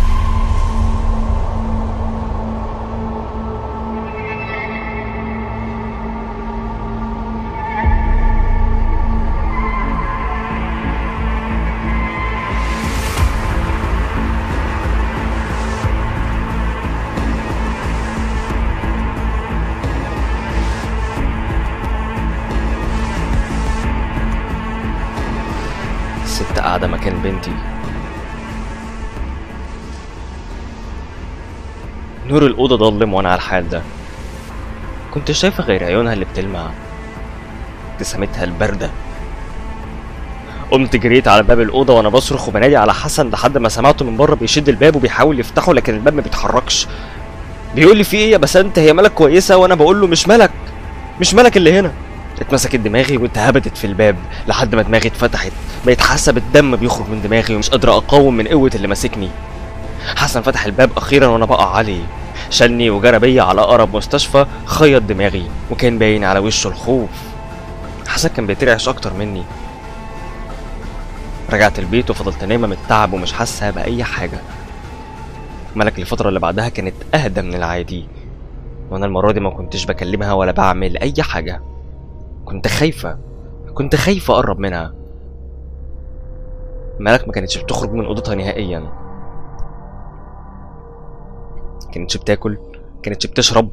Speaker 4: الست قاعده مكان بنتي نور الأوضة ضلم وأنا على الحال ده كنت شايفة غير عيونها اللي بتلمع ابتسامتها الباردة قمت جريت على باب الأوضة وأنا بصرخ وبنادي على حسن لحد ما سمعته من بره بيشد الباب وبيحاول يفتحه لكن الباب ما بيتحركش بيقول لي في ايه يا بسنت هي ملك كويسة وأنا بقول له مش ملك مش ملك اللي هنا اتمسكت دماغي واتهبدت في الباب لحد ما دماغي اتفتحت بقيت حاسة بالدم بيخرج من دماغي ومش قادرة أقاوم من قوة اللي ماسكني حسن فتح الباب أخيرا وأنا بقع عليه شالني وجرى بيا على أقرب مستشفى خيط دماغي وكان باين على وشه الخوف حسن كان بيترعش أكتر مني رجعت البيت وفضلت نايمة من التعب ومش حاسة بأي حاجة ملك الفترة اللي بعدها كانت أهدى من العادي وأنا المرة دي ما كنتش بكلمها ولا بعمل أي حاجة كنت خايفة كنت خايفة أقرب منها ملك ما كانتش بتخرج من أوضتها نهائيا كانتش بتاكل كانتش بتشرب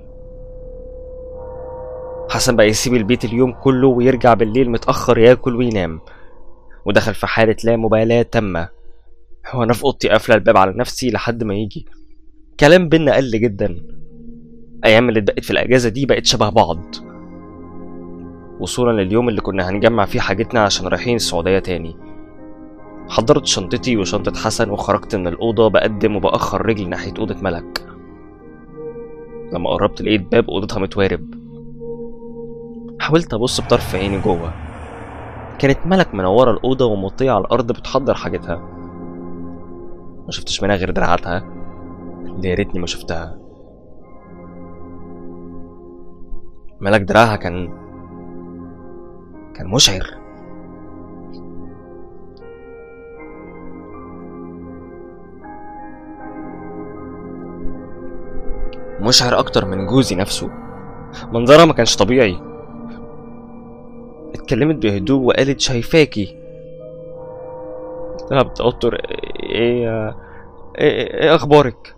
Speaker 4: حسن بقى يسيب البيت اليوم كله ويرجع بالليل متأخر ياكل وينام ودخل في حالة لا مبالاة تامة وأنا في أوضتي قافلة الباب على نفسي لحد ما يجي كلام بينا قل جدا أيام اللي اتبقت في الأجازة دي بقت شبه بعض وصولا لليوم اللي كنا هنجمع فيه حاجتنا عشان رايحين السعودية تاني حضرت شنطتي وشنطة حسن وخرجت من الأوضة بقدم وبأخر رجلي ناحية أوضة ملك لما قربت لقيت باب أوضتها متوارب حاولت أبص بطرف عيني جوه كانت ملك منورة الأوضة ومطية على الأرض بتحضر حاجتها ما شفتش منها غير دراعاتها اللي يا ريتني ما شفتها ملك دراعها كان كان مشعر مشعر أكتر من جوزي نفسه منظرها ما كانش طبيعي اتكلمت بهدوء وقالت شايفاكي قلت لها بتوتر ايه ايه, إيه اخبارك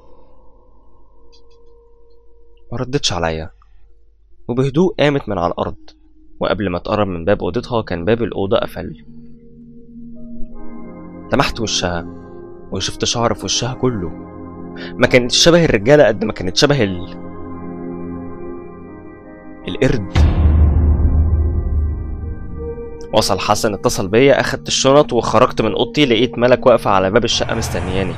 Speaker 4: ما ردتش عليا وبهدوء قامت من على الارض وقبل ما تقرب من باب اوضتها كان باب الاوضه قفل لمحت وشها وشفت شعر في وشها كله ما كانتش شبه الرجاله قد ما كانت شبه ال... القرد وصل حسن اتصل بيا اخدت الشنط وخرجت من اوضتي لقيت ملك واقفه على باب الشقه مستنياني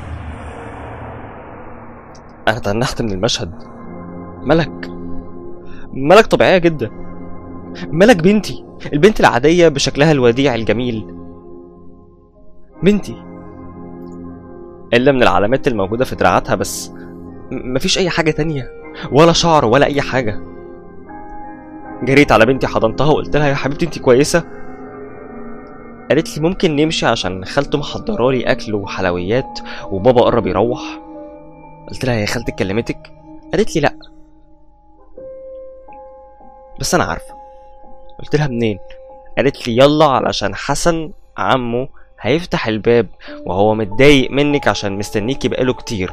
Speaker 4: انا تنحت من المشهد ملك ملك طبيعيه جدا ملك بنتي البنت العاديه بشكلها الوديع الجميل بنتي الا من العلامات الموجوده في دراعاتها بس م- مفيش اي حاجه تانية ولا شعر ولا اي حاجه جريت على بنتي حضنتها وقلت لها يا حبيبتي انت كويسه قالت لي ممكن نمشي عشان خالته محضرالي اكل وحلويات وبابا قرب يروح قلت لها يا خالتك كلمتك قالت لي لا بس انا عارفه قلت لها منين قالت لي يلا علشان حسن عمه هيفتح الباب وهو متضايق منك عشان مستنيكي بقاله كتير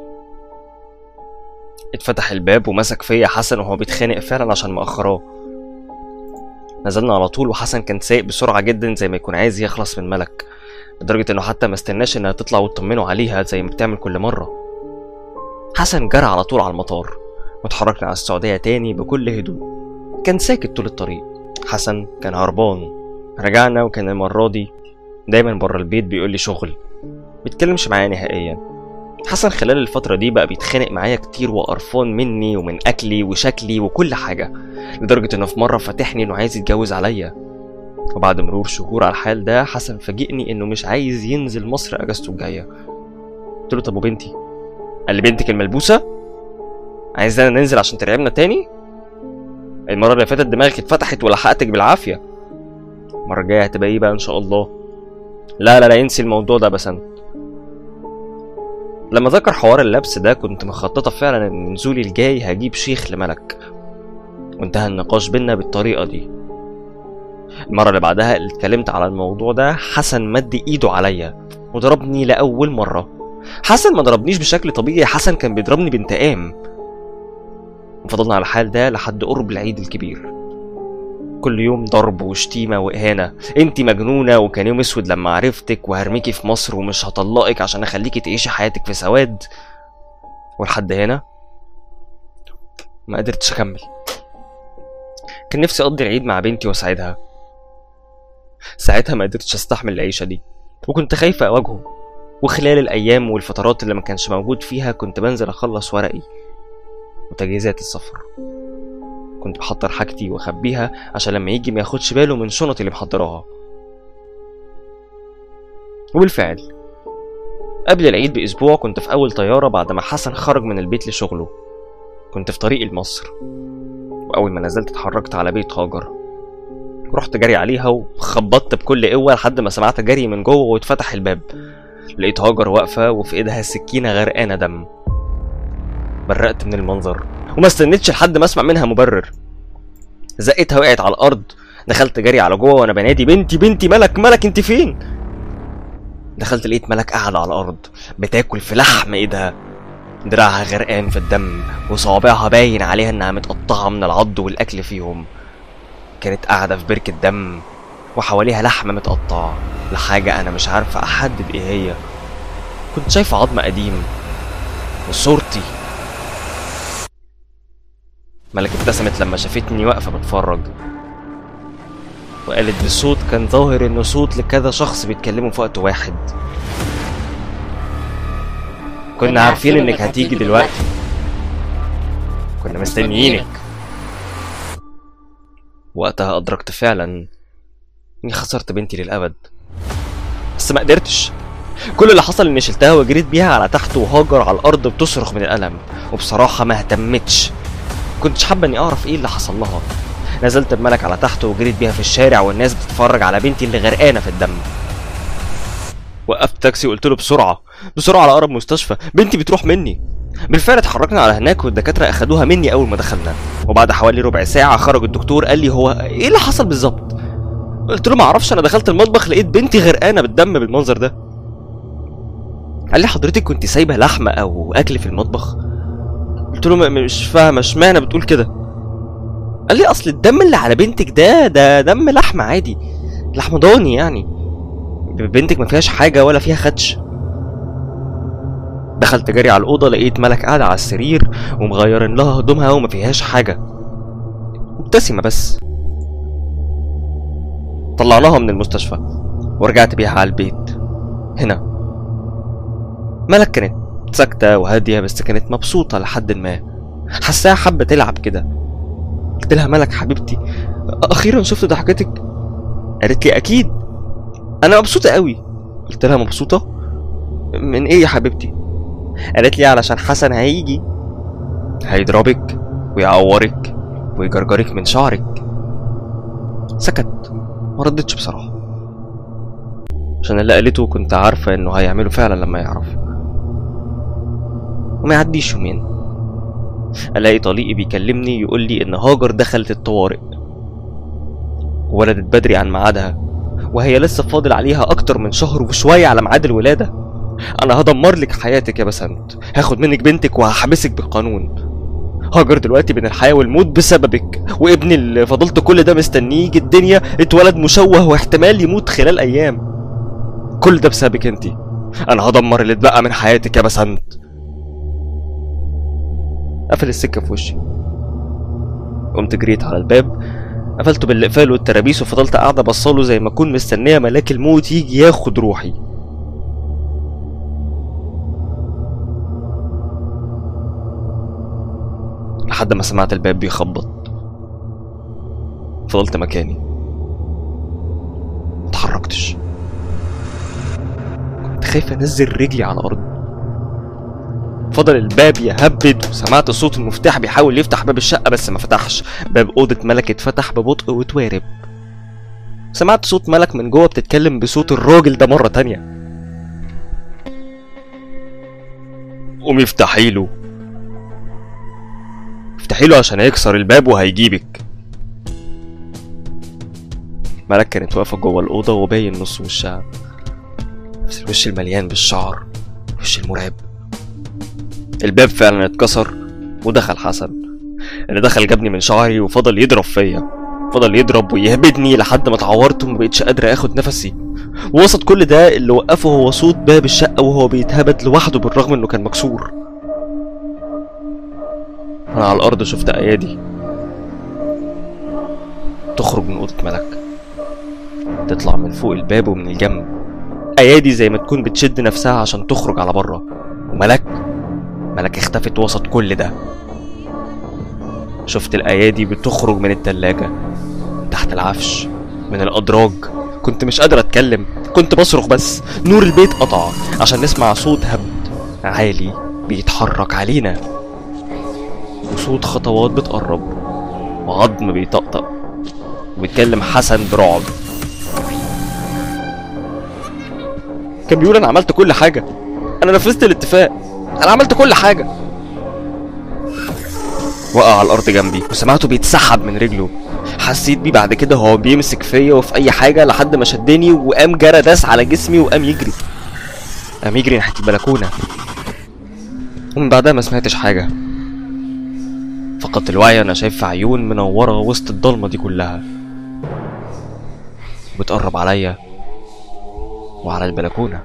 Speaker 4: اتفتح الباب ومسك فيا حسن وهو بيتخانق فعلا عشان مأخراه نزلنا على طول وحسن كان سايق بسرعة جدا زي ما يكون عايز يخلص من ملك لدرجة انه حتى ما استناش انها تطلع وتطمنه عليها زي ما بتعمل كل مرة حسن جرى على طول على المطار واتحركنا على السعودية تاني بكل هدوء كان ساكت طول الطريق حسن كان هربان رجعنا وكان المرة دي دايما بره البيت بيقول لي شغل بيتكلمش معايا نهائيا حسن خلال الفترة دي بقى بيتخانق معايا كتير وقرفان مني ومن أكلي وشكلي وكل حاجة لدرجة إنه في مرة فاتحني إنه عايز يتجوز عليا وبعد مرور شهور على الحال ده حسن فاجئني إنه مش عايز ينزل مصر أجازته الجاية قلت له طب وبنتي قال لي بنتك الملبوسة عايزانا ننزل عشان ترعبنا تاني المرة اللي فاتت دماغك اتفتحت ولحقتك بالعافية المرة الجاية هتبقى ايه بقى ان شاء الله لا لا لا انسي الموضوع ده بسنت لما ذكر حوار اللبس ده كنت مخططة فعلا ان نزولي الجاي هجيب شيخ لملك وانتهى النقاش بينا بالطريقة دي المرة اللي بعدها اللي اتكلمت على الموضوع ده حسن مد ايده عليا وضربني لأول مرة حسن ما ضربنيش بشكل طبيعي حسن كان بيضربني بانتقام وفضلنا على الحال ده لحد قرب العيد الكبير كل يوم ضرب وشتيمة وإهانة انتي مجنونة وكان يوم اسود لما عرفتك وهرميكي في مصر ومش هطلقك عشان اخليكي تعيشي حياتك في سواد ولحد هنا ما قدرتش اكمل كان نفسي اقضي العيد مع بنتي واساعدها ساعتها ما قدرتش استحمل العيشة دي وكنت خايفة اواجهه وخلال الايام والفترات اللي ما كانش موجود فيها كنت بنزل اخلص ورقي وتجهيزات السفر كنت بحضر حاجتي واخبيها عشان لما يجي ما ياخدش باله من شنطي اللي محضراها وبالفعل قبل العيد بأسبوع كنت في أول طيارة بعد ما حسن خرج من البيت لشغله كنت في طريقي لمصر وأول ما نزلت اتحركت على بيت هاجر رحت جري عليها وخبطت بكل قوة لحد ما سمعت جري من جوه واتفتح الباب لقيت هاجر واقفة وفي ايدها سكينة غرقانة دم برقت من المنظر وما استنيتش لحد ما اسمع منها مبرر زقتها وقعت على الارض دخلت جري على جوه وانا بنادي بنتي بنتي ملك ملك انت فين دخلت لقيت ملك قاعدة على الارض بتاكل في لحم ايدها دراعها غرقان في الدم وصوابعها باين عليها انها متقطعة من العض والاكل فيهم كانت قاعدة في بركة دم وحواليها لحم متقطع لحاجة انا مش عارفة احدد ايه هي كنت شايفة عظم قديم وصورتي ملك ابتسمت لما شافتني واقفة بتفرج وقالت بصوت كان ظاهر انه صوت لكذا شخص بيتكلموا في وقت واحد كنا عارفين انك هتيجي دلوقتي كنا مستنيينك وقتها ادركت فعلا اني خسرت بنتي للابد بس ما قدرتش كل اللي حصل اني شلتها وجريت بيها على تحت وهاجر على الارض بتصرخ من الالم وبصراحه ما اهتمتش كنتش حابه اني اعرف ايه اللي حصل لها نزلت بملك على تحت وجريت بيها في الشارع والناس بتتفرج على بنتي اللي غرقانه في الدم وقفت تاكسي وقلت له بسرعه بسرعه على اقرب مستشفى بنتي بتروح مني بالفعل اتحركنا على هناك والدكاتره اخدوها مني اول ما دخلنا وبعد حوالي ربع ساعه خرج الدكتور قال لي هو ايه اللي حصل بالظبط قلت له ما اعرفش انا دخلت المطبخ لقيت بنتي غرقانه بالدم بالمنظر ده قال لي حضرتك كنت سايبه لحمه او اكل في المطبخ قلت له م- مش فاهمه اشمعنى بتقول كده قال لي اصل الدم اللي على بنتك ده ده دم لحمه عادي لحم ضاني يعني بنتك ما فيهاش حاجه ولا فيها خدش دخلت جري على الاوضه لقيت ملك قاعده على السرير ومغيرين لها هدومها وما فيهاش حاجه مبتسمه بس طلعناها من المستشفى ورجعت بيها على البيت هنا ملك كانت ساكتة وهادية بس كانت مبسوطة لحد ما حساها حابة تلعب كده قلت لها ملك حبيبتي أخيرا شفت ضحكتك قالت لي أكيد أنا مبسوطة قوي قلت لها مبسوطة من إيه يا حبيبتي قالت لي علشان حسن هيجي هيضربك ويعورك ويجرجرك من شعرك سكت ما ردتش بصراحة عشان اللي قالته كنت عارفة انه هيعمله فعلا لما يعرف وما يعديش يومين الاقي طليقي بيكلمني يقول لي ان هاجر دخلت الطوارئ ولدت بدري عن ميعادها وهي لسه فاضل عليها اكتر من شهر وشوية على ميعاد الولادة انا هدمر لك حياتك يا بسنت هاخد منك بنتك وهحبسك بالقانون هاجر دلوقتي بين الحياة والموت بسببك وابني اللي فضلت كل ده مستنيه يجي الدنيا اتولد مشوه واحتمال يموت خلال ايام كل ده بسببك انتي انا هدمر اللي اتبقى من حياتك يا بسنت قفل السكة في وشي قمت جريت على الباب قفلته بالاقفال والترابيس وفضلت قاعدة بصاله زي ما اكون مستنية ملاك الموت يجي ياخد روحي لحد ما سمعت الباب بيخبط فضلت مكاني متحركتش كنت خايف انزل رجلي على الارض فضل الباب يهبد وسمعت صوت المفتاح بيحاول يفتح باب الشقة بس ما فتحش باب أوضة ملك اتفتح ببطء وتوارب سمعت صوت ملك من جوه بتتكلم بصوت الراجل ده مرة تانية قومي افتحي له افتحي له عشان هيكسر الباب وهيجيبك ملك كانت واقفة جوه الأوضة وباين نص وشها نفس الوش المليان بالشعر وش المرعب الباب فعلا اتكسر ودخل حسن اللي دخل جابني من شعري وفضل يضرب فيا فضل يضرب ويهبدني لحد ما اتعورت وما بقتش قادر اخد نفسي ووسط كل ده اللي وقفه هو صوت باب الشقة وهو بيتهبد لوحده بالرغم انه كان مكسور انا على الارض شفت ايادي تخرج من اوضة ملك تطلع من فوق الباب ومن الجنب ايادي زي ما تكون بتشد نفسها عشان تخرج على بره وملك ملك اختفت وسط كل ده شفت الايادي بتخرج من التلاجة تحت العفش من الادراج كنت مش قادر اتكلم كنت بصرخ بس نور البيت قطع عشان نسمع صوت هبد عالي بيتحرك علينا وصوت خطوات بتقرب وعظم بيطقطق وبيتكلم حسن برعب كان بيقول انا عملت كل حاجه انا نفذت الاتفاق انا عملت كل حاجه وقع على الارض جنبي وسمعته بيتسحب من رجله حسيت بيه بعد كده هو بيمسك فيا وفي اي حاجه لحد ما شدني وقام جرى داس على جسمي وقام يجري قام يجري ناحيه البلكونه ومن بعدها ما سمعتش حاجه فقدت الوعي انا شايف عيون منوره وسط الضلمه دي كلها بتقرب عليا وعلى البلكونه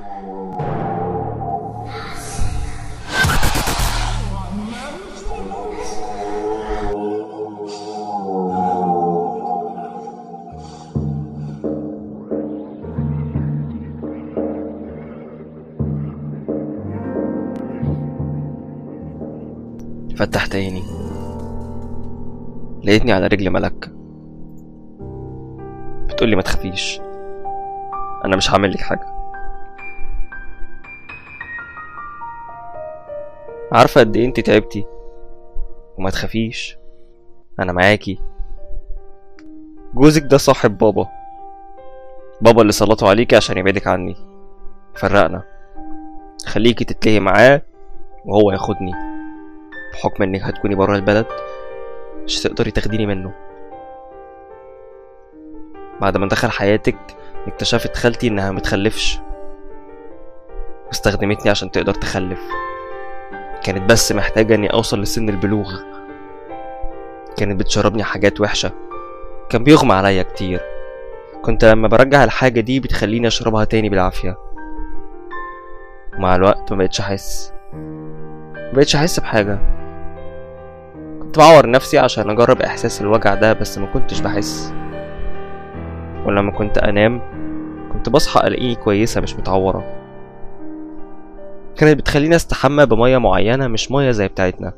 Speaker 4: فتحت عيني لقيتني على رجل ملك بتقولي ما تخافيش انا مش هعمل لك حاجه عارفه قد ايه انت تعبتي وما تخافيش انا معاكي جوزك ده صاحب بابا بابا اللي سلطه عليكي عشان يبعدك عني فرقنا خليكي تتلهي معاه وهو ياخدني بحكم انك هتكوني برا البلد مش هتقدري تاخديني منه بعد ما دخل حياتك اكتشفت خالتي انها متخلفش واستخدمتني عشان تقدر تخلف كانت بس محتاجة اني اوصل لسن البلوغ كانت بتشربني حاجات وحشة كان بيغمى عليا كتير كنت لما برجع الحاجة دي بتخليني اشربها تاني بالعافية ومع الوقت مبقتش احس مبقتش احس بحاجة كنت بعور نفسي عشان اجرب احساس الوجع ده بس ما كنتش بحس ولما كنت أنام كنت بصحى ألاقيني كويسة مش متعورة كانت بتخليني استحمى بمية معينة مش مية زي بتاعتنا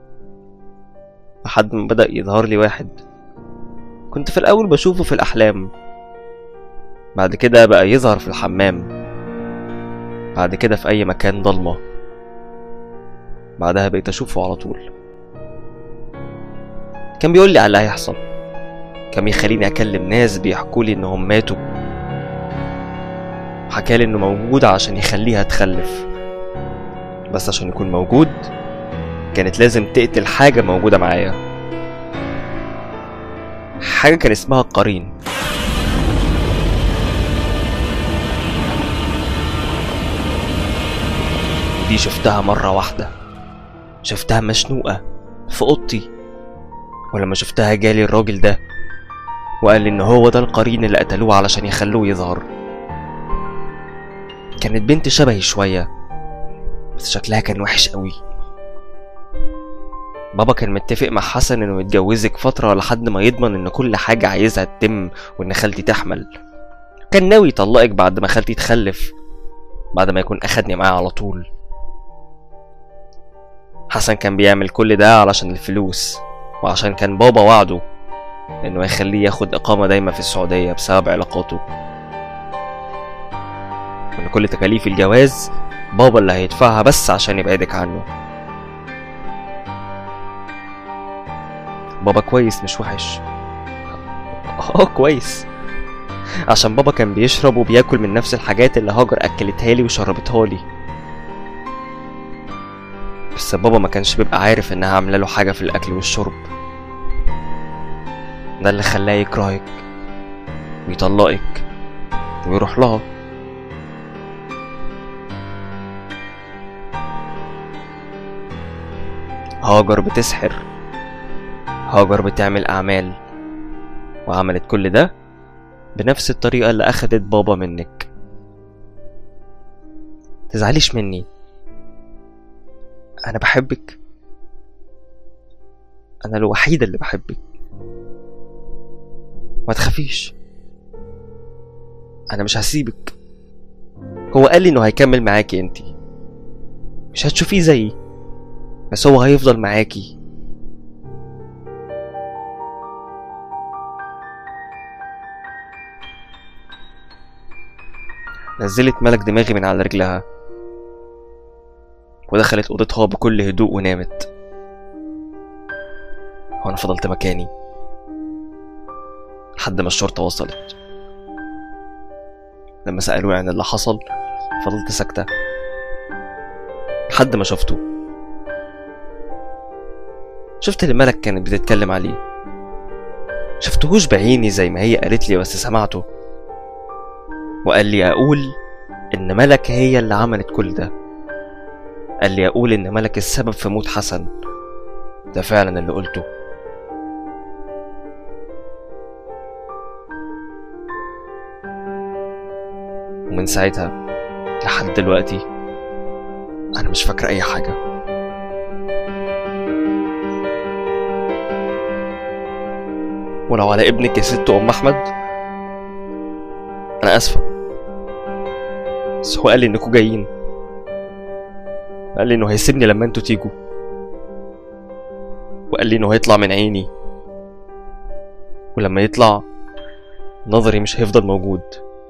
Speaker 4: لحد ما بدأ يظهر لي واحد كنت في الأول بشوفه في الأحلام بعد كده بقى يظهر في الحمام بعد كده في أي مكان ضلمة بعدها بقيت أشوفه على طول كان بيقول لي على اللي هيحصل كان بيخليني أكلم ناس بيحكوا لي إنهم ماتوا وحكالي إنه موجود عشان يخليها تخلف بس عشان يكون موجود كانت لازم تقتل حاجة موجودة معايا حاجة كان اسمها قرين دي شفتها مرة واحدة شفتها مشنوقة في أوضتي ولما شفتها جالي الراجل ده وقال لي إن هو ده القرين اللي قتلوه علشان يخلوه يظهر كانت بنت شبهي شوية بس شكلها كان وحش قوي بابا كان متفق مع حسن انه يتجوزك فترة لحد ما يضمن ان كل حاجة عايزها تتم وان خالتي تحمل كان ناوي يطلقك بعد ما خالتي تخلف بعد ما يكون اخدني معاه على طول حسن كان بيعمل كل ده علشان الفلوس وعشان كان بابا وعده انه يخليه ياخد اقامة دايمة في السعودية بسبب علاقاته وان كل تكاليف الجواز بابا اللي هيدفعها بس عشان يبعدك عنه بابا كويس مش وحش اه كويس عشان بابا كان بيشرب وبياكل من نفس الحاجات اللي هاجر اكلتها لي وشربتها لي بس بابا ما كانش بيبقى عارف انها عامله له حاجه في الاكل والشرب ده اللي خلاه يكرهك ويطلقك ويروح لها هاجر بتسحر هاجر بتعمل أعمال وعملت كل ده بنفس الطريقة اللي أخدت بابا منك تزعليش مني أنا بحبك أنا الوحيدة اللي بحبك ما تخافيش أنا مش هسيبك هو قال لي إنه هيكمل معاكي انتي مش هتشوفيه زيي بس هو هيفضل معاكي نزلت ملك دماغي من على رجلها ودخلت أوضتها بكل هدوء ونامت وأنا فضلت مكاني لحد ما الشرطة وصلت لما سألوني عن اللي حصل فضلت ساكتة لحد ما شفته شفت اللي ملك كانت بتتكلم عليه شفتهوش بعيني زي ما هي قالت لي بس سمعته وقال لي أقول إن ملك هي اللي عملت كل ده قال لي أقول إن ملك السبب في موت حسن ده فعلا اللي قلته ومن ساعتها لحد دلوقتي أنا مش فاكر أي حاجة ولو على ابنك يا ست أم أحمد أنا آسفة بس هو قال لي إنكوا جايين قال لي إنه هيسيبني لما انتوا تيجوا وقال لي إنه هيطلع من عيني ولما يطلع نظري مش هيفضل موجود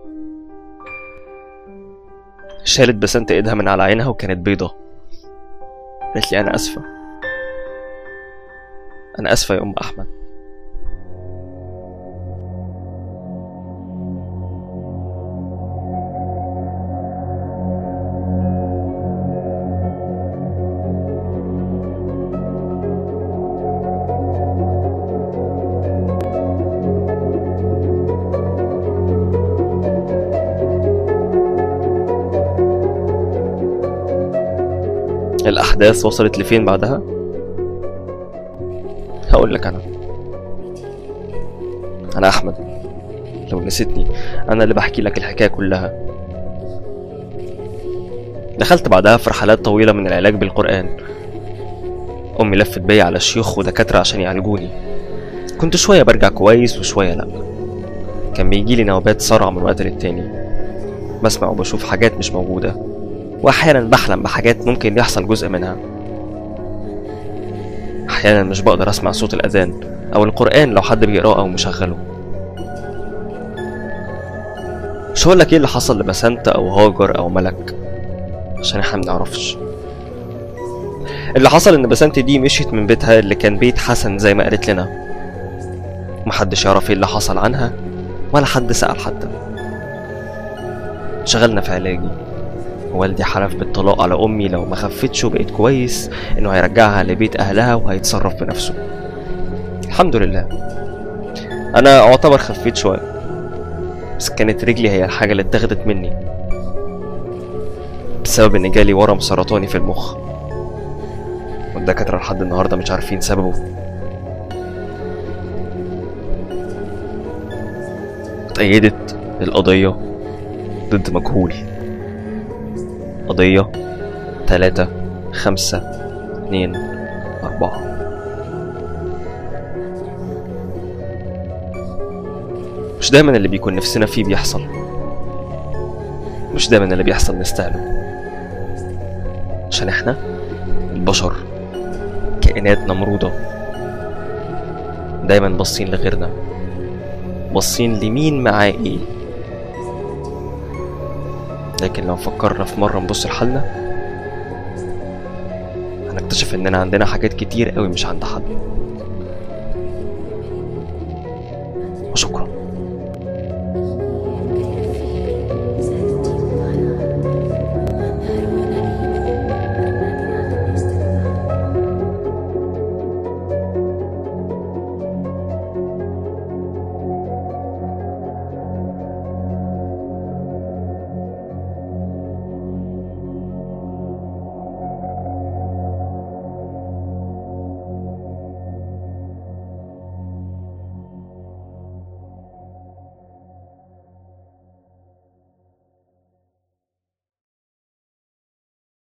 Speaker 4: شالت بسنت ايدها من على عينها وكانت بيضة قالت لي أنا آسفة أنا آسفة يا أم أحمد الأحداث وصلت لفين بعدها؟ هقول لك أنا أنا أحمد لو نسيتني أنا اللي بحكي لك الحكاية كلها دخلت بعدها في رحلات طويلة من العلاج بالقرآن أمي لفت بيا على شيوخ ودكاترة عشان يعالجوني كنت شوية برجع كويس وشوية لأ كان بيجيلي نوبات صرع من وقت للتاني بسمع وبشوف حاجات مش موجودة وأحيانا بحلم بحاجات ممكن يحصل جزء منها أحيانا مش بقدر أسمع صوت الأذان أو القرآن لو حد بيقراه أو مشغله مش هقولك ايه اللي حصل لبسنت أو هاجر أو ملك عشان احنا منعرفش اللي حصل ان بسنت دي مشيت من بيتها اللي كان بيت حسن زي ما قالت لنا محدش يعرف ايه اللي حصل عنها ولا حد سأل حتى شغلنا في علاجي والدي حلف بالطلاق على امي لو ما خفتش وبقيت كويس انه هيرجعها لبيت اهلها وهيتصرف بنفسه الحمد لله انا اعتبر خفيت شويه بس كانت رجلي هي الحاجه اللي اتاخدت مني بسبب ان جالي ورم سرطاني في المخ والدكاتره لحد النهارده مش عارفين سببه اتأيدت القضية ضد مجهول قضية تلاتة خمسة اتنين أربعة مش دايما اللي بيكون نفسنا فيه بيحصل مش دايما اللي بيحصل نستاهله عشان احنا البشر كائنات نمرودة دايما باصين لغيرنا باصين لمين معاه ايه لكن لو فكرنا في مرة نبص لحالنا هنكتشف اننا عندنا حاجات كتير قوي مش عند حد